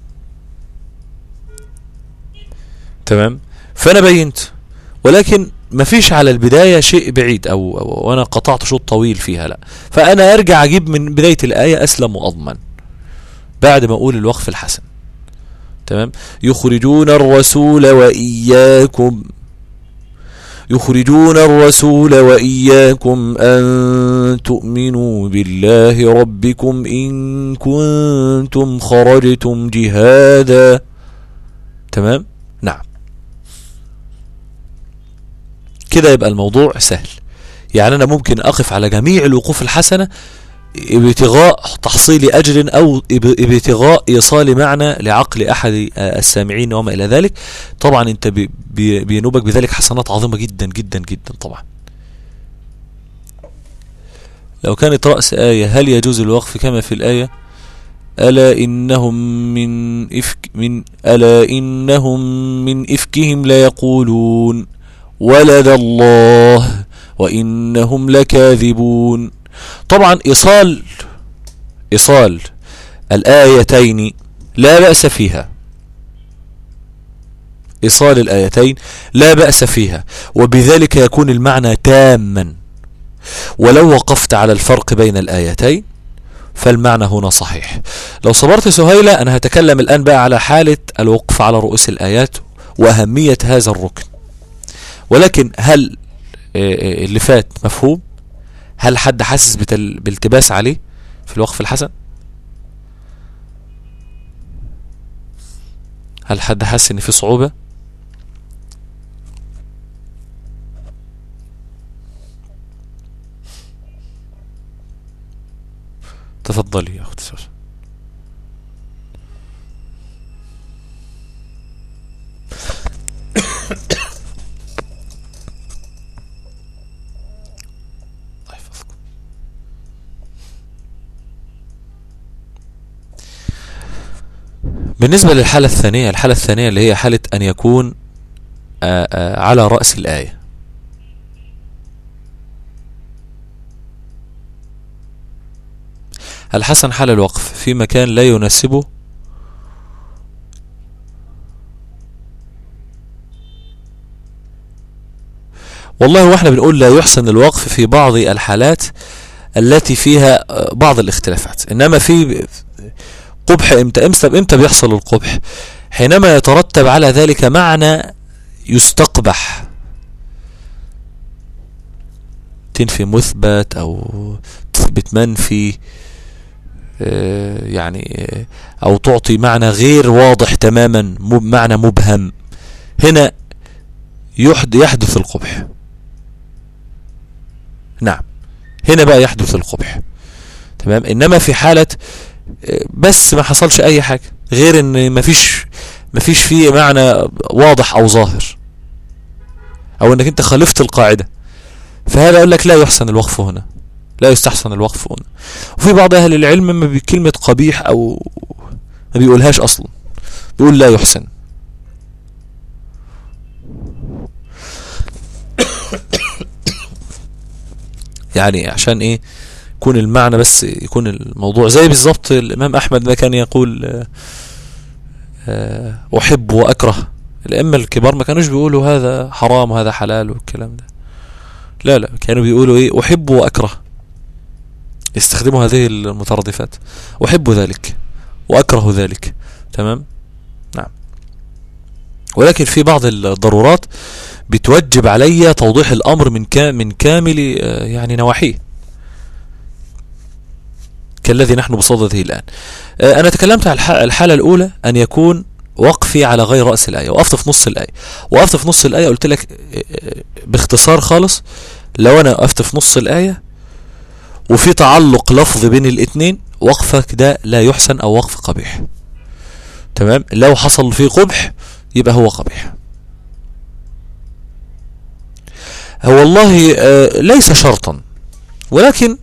تمام فأنا بينت ولكن مفيش على البداية شيء بعيد أو, أو وأنا قطعت شوط طويل فيها لا فأنا أرجع أجيب من بداية الآية أسلم وأضمن بعد ما أقول الوقف الحسن تمام يخرجون الرسول وإياكم يخرجون الرسول وإياكم أن تؤمنوا بالله ربكم إن كنتم خرجتم جهادا تمام نعم كده يبقى الموضوع سهل يعني أنا ممكن أقف على جميع الوقوف الحسنة ابتغاء تحصيل أجر أو اب- ابتغاء إيصال معنى لعقل أحد آه، السامعين وما إلى ذلك طبعا أنت بي- بي- بينوبك بذلك حسنات عظيمة جدا جدا جدا طبعا لو كانت رأس آية هل يجوز الوقف كما في الآية ألا إنهم من إفك من ألا إنهم من إفكهم ليقولون ولد الله وإنهم لكاذبون طبعا إيصال إيصال الآيتين لا بأس فيها إيصال الآيتين لا بأس فيها وبذلك يكون المعنى تاما ولو وقفت على الفرق بين الآيتين فالمعنى هنا صحيح لو صبرت سهيلة أنا هتكلم الآن بقى على حالة الوقف على رؤوس الآيات وأهمية هذا الركن ولكن هل اللي فات مفهوم هل حد حاسس بالتباس عليه في الوقف الحسن هل حد حاسس ان في صعوبة تفضلي يا اختي سوسن بالنسبة للحالة الثانية الحالة الثانية اللي هي حالة أن يكون آآ آآ على رأس الآية الحسن حال الوقف في مكان لا يناسبه والله واحنا بنقول لا يحسن الوقف في بعض الحالات التي فيها بعض الاختلافات انما في قبح امتى امتى امتى بيحصل القبح حينما يترتب على ذلك معنى يستقبح تنفي مثبت او تثبت منفي يعني او تعطي معنى غير واضح تماما معنى مبهم هنا يحدث القبح نعم هنا بقى يحدث القبح تمام انما في حالة بس ما حصلش اي حاجة غير ان مفيش مفيش فيه معنى واضح او ظاهر او انك انت خالفت القاعدة فهذا اقول لك لا يحسن الوقف هنا لا يستحسن الوقف هنا وفي بعض اهل العلم ما بكلمة قبيح او ما بيقولهاش اصلا بيقول لا يحسن يعني عشان ايه يكون المعنى بس يكون الموضوع زي بالظبط الامام احمد ما كان يقول احب واكره الائمه الكبار ما كانوش بيقولوا هذا حرام وهذا حلال والكلام ده لا لا كانوا بيقولوا ايه احب واكره يستخدموا هذه المترادفات احب ذلك واكره ذلك تمام نعم ولكن في بعض الضرورات بتوجب علي توضيح الامر من من كامل يعني نواحيه كالذي نحن بصدده الآن أنا تكلمت عن الحالة الأولى أن يكون وقفي على غير رأس الآية وقفت في نص الآية وقفت في نص الآية قلت لك باختصار خالص لو أنا وقفت في نص الآية وفي تعلق لفظ بين الاثنين وقفك ده لا يحسن أو وقف قبيح تمام لو حصل فيه قبح يبقى هو قبيح هو والله ليس شرطا ولكن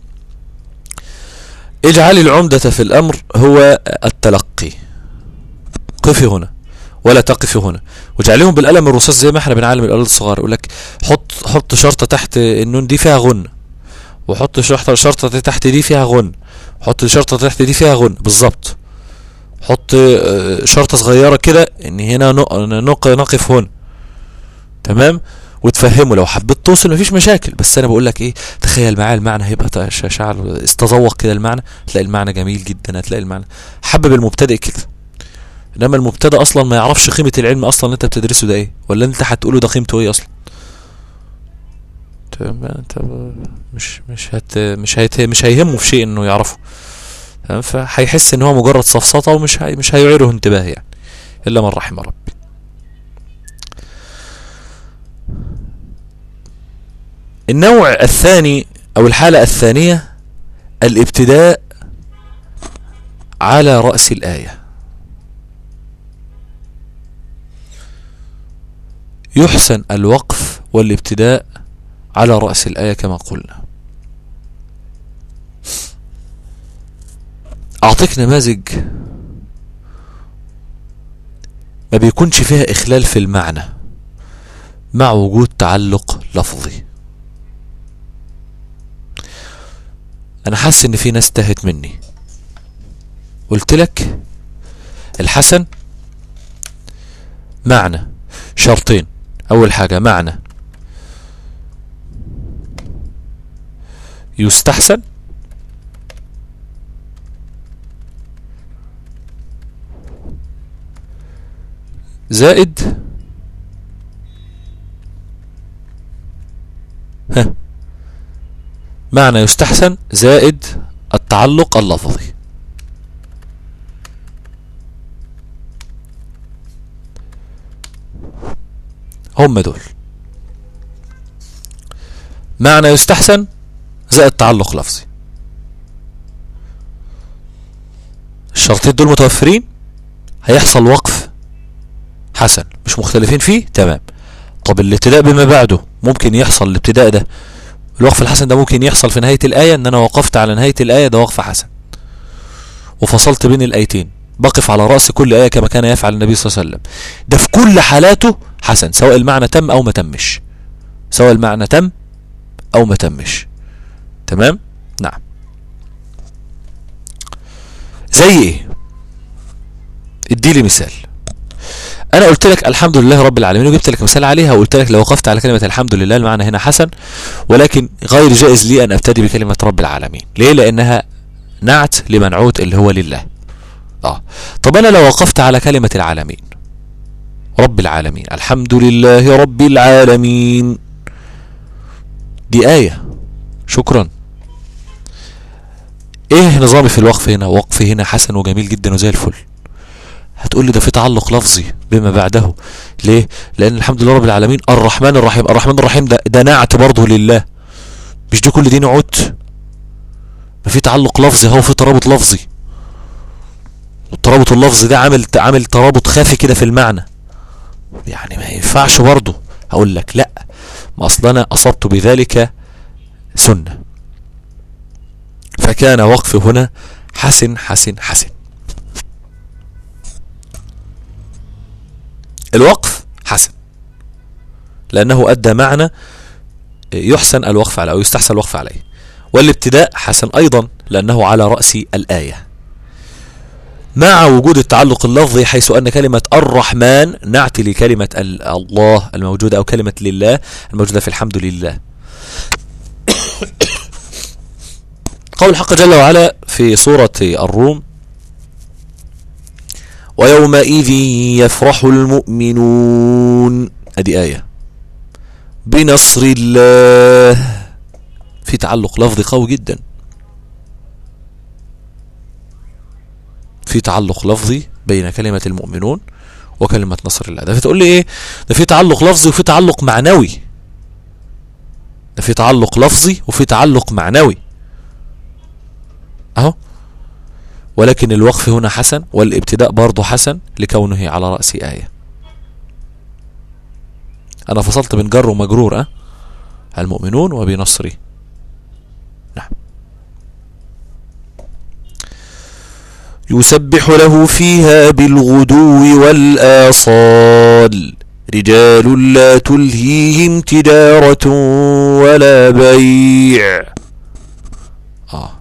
اجعل العمدة في الأمر هو التلقي قفي هنا ولا تقفي هنا واجعلهم بالقلم الرصاص زي ما احنا بنعلم الأولاد الصغار يقول لك حط حط شرطة تحت النون دي فيها غن وحط شرطة شرطة تحت دي فيها غن حط شرطة تحت دي فيها غن بالظبط حط شرطة صغيرة كده ان هنا نق نقف هنا تمام وتفهمه لو حبيت توصل مفيش مشاكل بس انا بقول لك ايه تخيل معايا المعنى هيبقى شعر استذوق كده المعنى هتلاقي المعنى جميل جدا هتلاقي المعنى حبب المبتدئ كده انما المبتدئ اصلا ما يعرفش قيمه العلم اصلا اللي انت بتدرسه ده ايه ولا انت هتقوله ده قيمته ايه اصلا انت مش مش هت مش هيت مش هيهمه في شيء انه يعرفه فهيحس ان هو مجرد سفسطه ومش هي مش هيعيره انتباه يعني الا من رحم ربي النوع الثاني او الحالة الثانية الابتداء على رأس الآية يحسن الوقف والابتداء على رأس الآية كما قلنا أعطيك نماذج ما بيكونش فيها إخلال في المعنى مع وجود تعلق لفظي انا حاسس ان في ناس تاهت مني قلت لك الحسن معنى شرطين اول حاجة معنى يستحسن زائد ها معنى يستحسن زائد التعلق اللفظي هم دول معنى يستحسن زائد تعلق لفظي الشرطين دول متوفرين هيحصل وقف حسن مش مختلفين فيه تمام طب الابتداء بما بعده ممكن يحصل الابتداء ده الوقف الحسن ده ممكن يحصل في نهاية الآية ان انا وقفت على نهاية الآية ده وقف حسن وفصلت بين الآيتين بقف على رأس كل آية كما كان يفعل النبي صلى الله عليه وسلم ده في كل حالاته حسن سواء المعنى تم أو ما تمش سواء المعنى تم أو ما تمش تمام نعم زي ايه ادي لي مثال انا قلت لك الحمد لله رب العالمين وجبت لك مثال عليها وقلت لك لو وقفت على كلمة الحمد لله المعنى هنا حسن ولكن غير جائز لي ان ابتدي بكلمة رب العالمين ليه لانها نعت لمنعوت اللي هو لله اه طب انا لو وقفت على كلمة العالمين رب العالمين الحمد لله رب العالمين دي آية شكرا ايه نظامي في الوقف هنا وقف هنا حسن وجميل جدا وزي الفل هتقول لي ده في تعلق لفظي بما بعده ليه لان الحمد لله رب العالمين الرحمن الرحيم الرحمن الرحيم ده ده نعت برضه لله مش دي كل دي نعوت ما في تعلق لفظي هو في ترابط لفظي والترابط اللفظي ده عامل عامل ترابط خافي كده في المعنى يعني ما ينفعش برضه هقول لك لا ما اصل انا اصبت بذلك سنة فكان وقف هنا حسن حسن حسن الوقف حسن لأنه أدى معنى يحسن الوقف عليه أو يستحسن الوقف عليه والابتداء حسن أيضا لأنه على رأس الآية مع وجود التعلق اللفظي حيث أن كلمة الرحمن نعتي لكلمة الله الموجودة أو كلمة لله الموجودة في الحمد لله قول الحق جل وعلا في سورة الروم ويومئذ يفرح المؤمنون ادي آية بنصر الله في تعلق لفظي قوي جدا في تعلق لفظي بين كلمة المؤمنون وكلمة نصر الله ده فتقول لي ايه ده في تعلق لفظي وفي تعلق معنوي ده في تعلق لفظي وفي تعلق معنوي اهو ولكن الوقف هنا حسن والابتداء برضه حسن لكونه على رأس آية أنا فصلت بين جر ومجرور أه؟ المؤمنون وبنصري نعم يسبح له فيها بالغدو والآصال رجال لا تلهيهم تجارة ولا بيع آه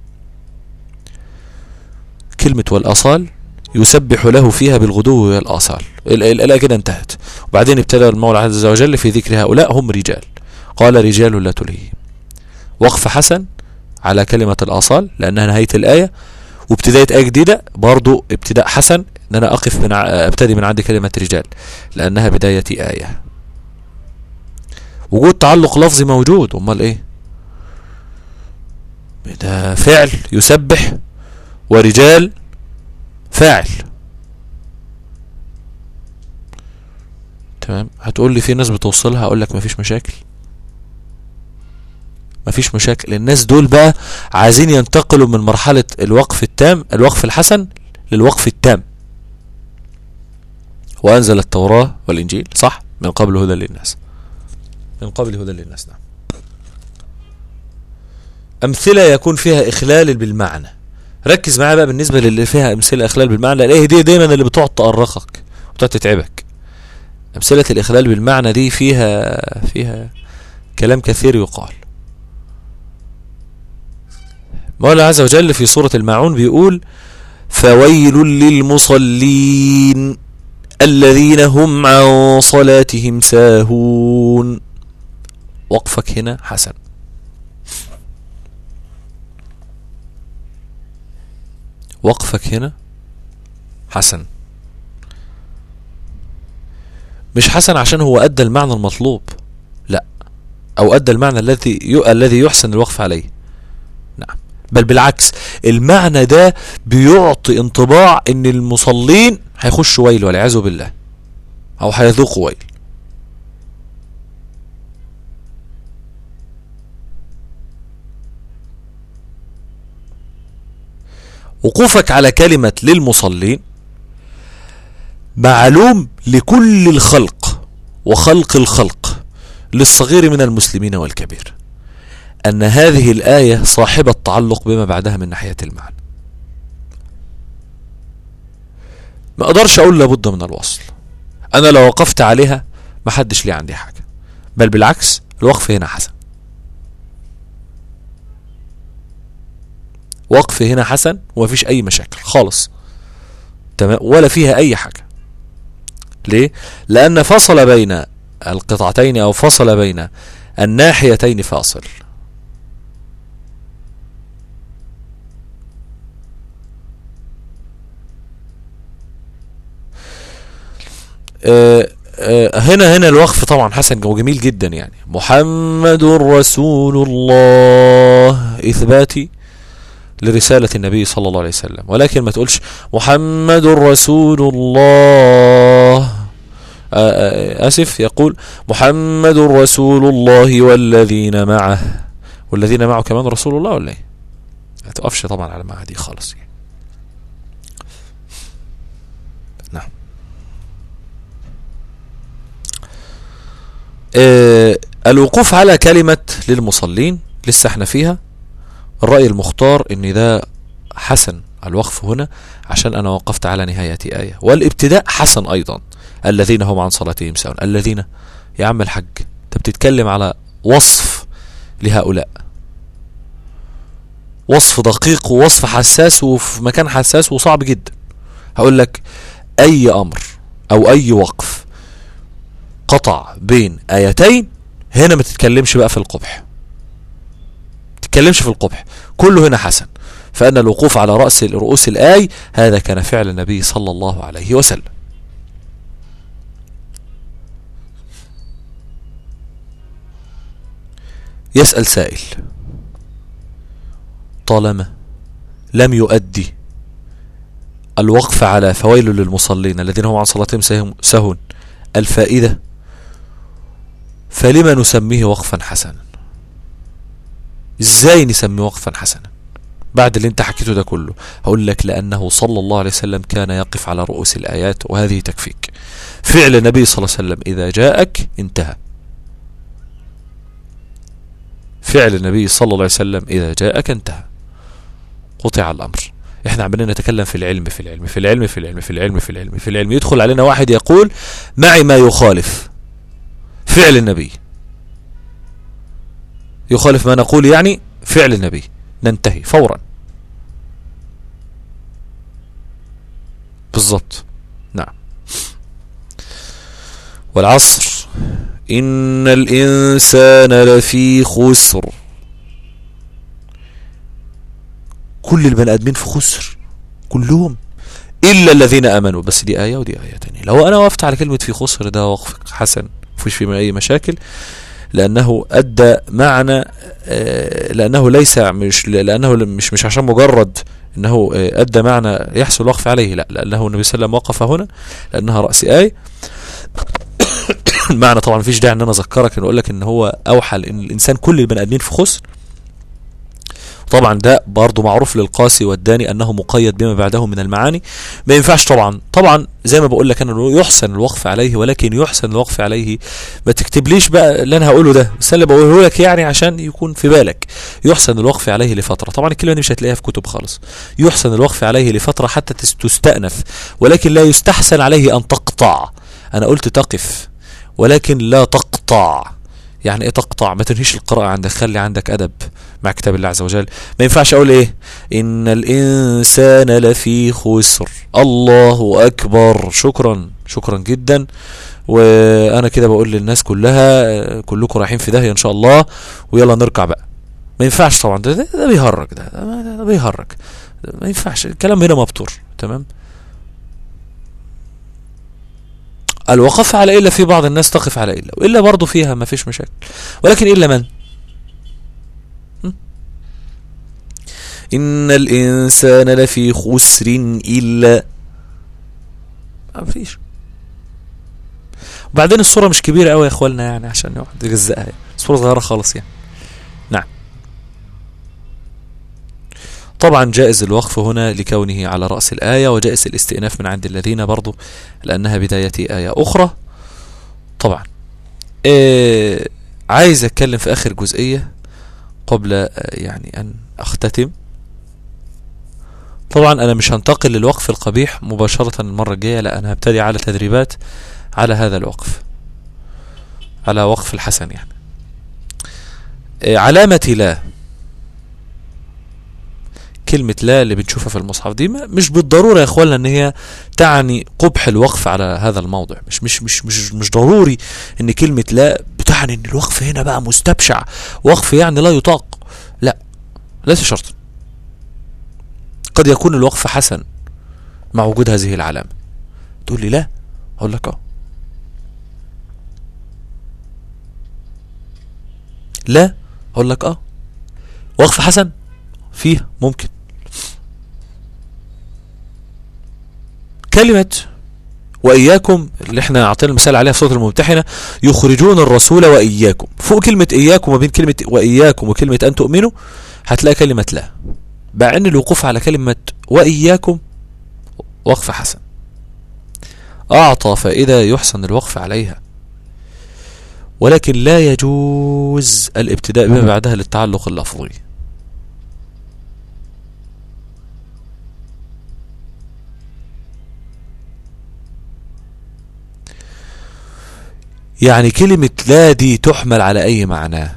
كلمة والأصال يسبح له فيها بالغدو والآصال الآية كده انتهت وبعدين ابتدى المولى عز وجل في ذكر هؤلاء هم رجال قال رجال لا تلهيهم وقف حسن على كلمة الآصال لأنها نهاية الآية وابتداية آية جديدة برضو ابتداء حسن ان انا اقف من ع... ابتدي من عند كلمة رجال لانها بداية آية وجود تعلق لفظي موجود امال ايه ده فعل يسبح ورجال فاعل تمام هتقول لي في ناس بتوصلها اقول لك مفيش مشاكل مفيش مشاكل الناس دول بقى عايزين ينتقلوا من مرحلة الوقف التام الوقف الحسن للوقف التام وأنزل التوراة والإنجيل صح من قبل هدى للناس من قبل هدى للناس نعم أمثلة يكون فيها إخلال بالمعنى ركز معايا بقى بالنسبة للي فيها أمثلة إخلال بالمعنى لأن دي دايما اللي بتقعد تأرخك وتقعد تتعبك أمثلة الإخلال بالمعنى دي فيها فيها كلام كثير يقال مولى عز وجل في سورة الماعون بيقول فويل للمصلين الذين هم عن صلاتهم ساهون وقفك هنا حسن وقفك هنا حسن مش حسن عشان هو أدى المعنى المطلوب لا أو أدى المعنى الذي الذي يحسن الوقف عليه نعم بل بالعكس المعنى ده بيعطي انطباع ان المصلين هيخشوا ويل والعياذ بالله او هيذوقوا ويل وقوفك على كلمة للمصلين معلوم لكل الخلق وخلق الخلق للصغير من المسلمين والكبير أن هذه الآية صاحبة تعلق بما بعدها من ناحية المعنى ما أقدرش أقول لابد من الوصل أنا لو وقفت عليها ما حدش ليه عندي حاجة بل بالعكس الوقف هنا حسن وقف هنا حسن ومفيش أي مشاكل خالص تمام ولا فيها أي حاجة ليه؟ لأن فصل بين القطعتين أو فصل بين الناحيتين فاصل آه، آه، هنا هنا الوقف طبعا حسن وجميل جدا يعني محمد رسول الله إثباتي لرسالة النبي صلى الله عليه وسلم ولكن ما تقولش محمد رسول الله آسف يقول محمد رسول الله والذين معه والذين معه كمان رسول الله ولا ايه ما تقفش طبعا على المعه دي خالص يعني. نعم آه الوقوف على كلمة للمصلين لسه احنا فيها الرأي المختار ان ده حسن الوقف هنا عشان انا وقفت على نهاية آية والابتداء حسن ايضا الذين هم عن صلاتهم ساهون الذين يا عم الحاج انت بتتكلم على وصف لهؤلاء وصف دقيق ووصف حساس وفي مكان حساس وصعب جدا هقول لك اي امر او اي وقف قطع بين ايتين هنا ما تتكلمش بقى في القبح تتكلمش في القبح كله هنا حسن فان الوقوف على راس رؤوس الاي هذا كان فعل النبي صلى الله عليه وسلم يسأل سائل طالما لم يؤدي الوقف على فويل للمصلين الذين هم عن صلاتهم سهون الفائدة فلما نسميه وقفا حسنا ازاي نسميه وقفا حسنا بعد اللي انت حكيته ده كله هقول لك لأنه صلى الله عليه وسلم كان يقف على رؤوس الآيات وهذه تكفيك فعل النبي صلى الله عليه وسلم إذا جاءك انتهى فعل النبي صلى الله عليه وسلم إذا جاءك انتهى قطع الأمر احنا عمالين نتكلم في العلم في العلم في العلم في العلم في العلم في العلم في العلم يدخل علينا واحد يقول معي ما يخالف فعل النبي يخالف ما نقول يعني فعل النبي ننتهي فورا بالضبط نعم والعصر إن الإنسان لفي خسر كل البني آدمين في خسر كلهم إلا الذين آمنوا بس دي آية ودي آية تانية لو أنا وقفت على كلمة في خسر ده وقف حسن مفيش فيه أي مشاكل لأنه أدى معنى لأنه ليس مش لأنه مش مش عشان مجرد أنه أدى معنى يحصل الوقف عليه لا لأنه النبي صلى الله عليه وسلم وقف هنا لأنها رأس آية المعنى طبعا مفيش داعي ان انا اذكرك ان اقول لك ان هو اوحى ان الانسان كل البني ادمين في خسر طبعا ده برضه معروف للقاسي والداني انه مقيد بما بعده من المعاني ما ينفعش طبعا طبعا زي ما بقول لك انا يحسن الوقف عليه ولكن يحسن الوقف عليه ما تكتبليش بقى اللي انا هقوله ده بس اللي بقوله لك يعني عشان يكون في بالك يحسن الوقف عليه لفتره طبعا الكلمه دي مش هتلاقيها في كتب خالص يحسن الوقف عليه لفتره حتى تستأنف ولكن لا يستحسن عليه ان تقطع انا قلت تقف ولكن لا تقطع يعني ايه تقطع ما تنهيش القراءة عندك خلي عندك أدب مع كتاب الله عز وجل ما ينفعش أقول إيه إن الإنسان لفي خسر الله أكبر شكرا شكرا جدا وانا كده بقول للناس كلها آه، كلكم رايحين في داهيه ان شاء الله ويلا نركع بقى ما ينفعش طبعا ده, ده, ده بيهرج ده, ده, ده بيهرج ده ما ينفعش الكلام هنا مبتور تمام الوقف على إلا في بعض الناس تقف على إلا وإلا برضو فيها ما فيش مشاكل ولكن إلا من م? إن الإنسان لفي خسر إلا ما فيش وبعدين الصورة مش كبيرة قوي يا اخواننا يعني عشان يقعد يجزقها يعني. الصورة صغيرة خالص يعني نعم طبعا جائز الوقف هنا لكونه على رأس الآية وجائز الاستئناف من عند الذين برضو لأنها بداية آية أخرى طبعا آه عايز أتكلم في آخر جزئية قبل آه يعني أن أختتم طبعا أنا مش هنتقل للوقف القبيح مباشرة المرة الجاية لا أنا هبتدي على تدريبات على هذا الوقف على وقف الحسن يعني آه علامة لا كلمة لا اللي بنشوفها في المصحف دي مش بالضرورة يا اخوانا ان هي تعني قبح الوقف على هذا الموضع مش مش مش مش, مش ضروري ان كلمة لا بتعني ان الوقف هنا بقى مستبشع وقف يعني لا يطاق لا ليس شرطا قد يكون الوقف حسن مع وجود هذه العلامة تقول لي لا اقول لك اه لا اقول لك اه وقف حسن فيه ممكن كلمة وإياكم اللي احنا عطينا المثال عليها في سورة الممتحنة يخرجون الرسول وإياكم فوق كلمة إياكم وبين كلمة وإياكم وكلمة أن تؤمنوا هتلاقي كلمة لا مع أن الوقوف على كلمة وإياكم وقف حسن أعطى فإذا يحسن الوقف عليها ولكن لا يجوز الابتداء بما بعدها للتعلق اللفظي يعني كلمة لا دي تحمل على أي معنى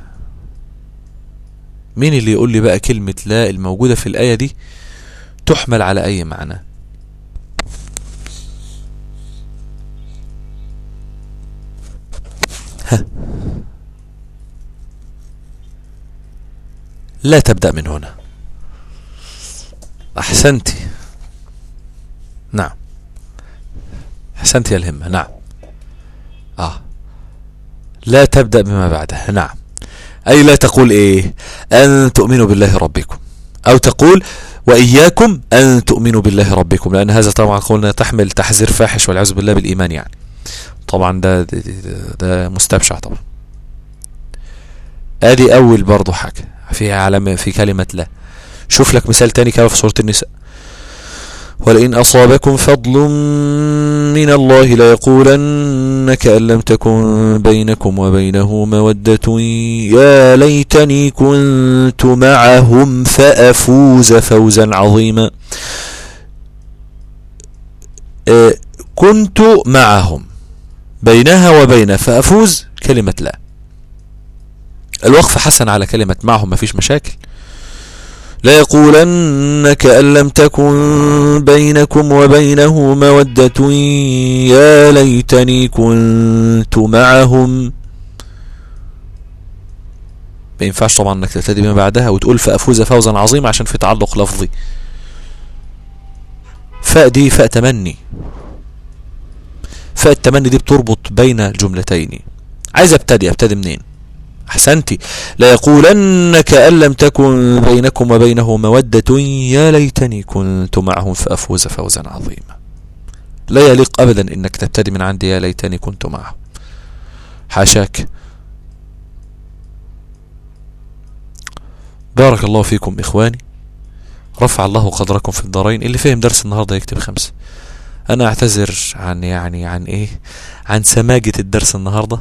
مين اللي يقول لي بقى كلمة لا الموجودة في الآية دي تحمل على أي معنى ها لا تبدأ من هنا أحسنتي نعم أحسنتي يا الهمة نعم آه لا تبدأ بما بعده نعم أي لا تقول إيه أن تؤمنوا بالله ربكم أو تقول وإياكم أن تؤمنوا بالله ربكم لأن هذا طبعا قلنا تحمل تحذير فاحش والعياذ بالله بالإيمان يعني طبعا ده ده, ده, ده مستبشع طبعا ادي اول برضه حاجة فيها علامة في كلمة لا شوف لك مثال تاني كده في سورة النساء ولئن أصابكم فضل من الله ليقولن كأن لم تكن بينكم وبينه مودة يا ليتني كنت معهم فأفوز فوزا عظيما آه كنت معهم بينها وبين فأفوز كلمة لا الوقف حسن على كلمة معهم ما فيش مشاكل لا يقولن كأن لم تكن بينكم وبينه مودة يا ليتني كنت معهم ما ينفعش طبعا انك تبتدي بما بعدها وتقول فأفوز فوزا عظيما عشان في تعلق لفظي فاء دي فاء تمني فاء التمني دي بتربط بين الجملتين عايز ابتدي ابتدي منين احسنتي لا يقولن كأن لم تكن بينكم وبينه مودة يا ليتني كنت معهم فأفوز فوزا عظيما لا يليق ابدا انك تبتدي من عندي يا ليتني كنت معهم حاشاك بارك الله فيكم اخواني رفع الله قدركم في الدارين اللي فهم درس النهارده يكتب خمسه انا اعتذر عن يعني عن ايه عن سماجة الدرس النهاردة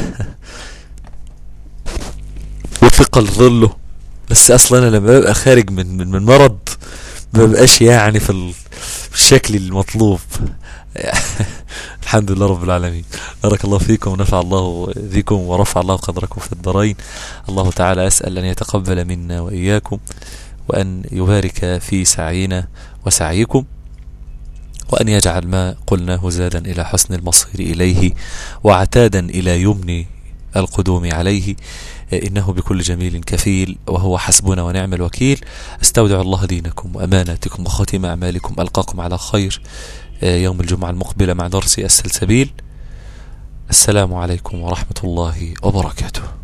وثقل ظله بس اصلا انا لما ببقى خارج من من, من مرض ما ببقاش يعني في الشكل المطلوب الحمد لله رب العالمين بارك الله فيكم ونفع الله بكم ورفع الله قدركم في الدارين الله تعالى أسأل أن يتقبل منا وإياكم وأن يبارك في سعينا وسعيكم وأن يجعل ما قلناه زادا إلى حسن المصير إليه وعتادا إلى يمن القدوم عليه إنه بكل جميل كفيل وهو حسبنا ونعم الوكيل استودع الله دينكم وأماناتكم وختم أعمالكم ألقاكم على خير يوم الجمعة المقبلة مع درس السلسبيل السلام عليكم ورحمة الله وبركاته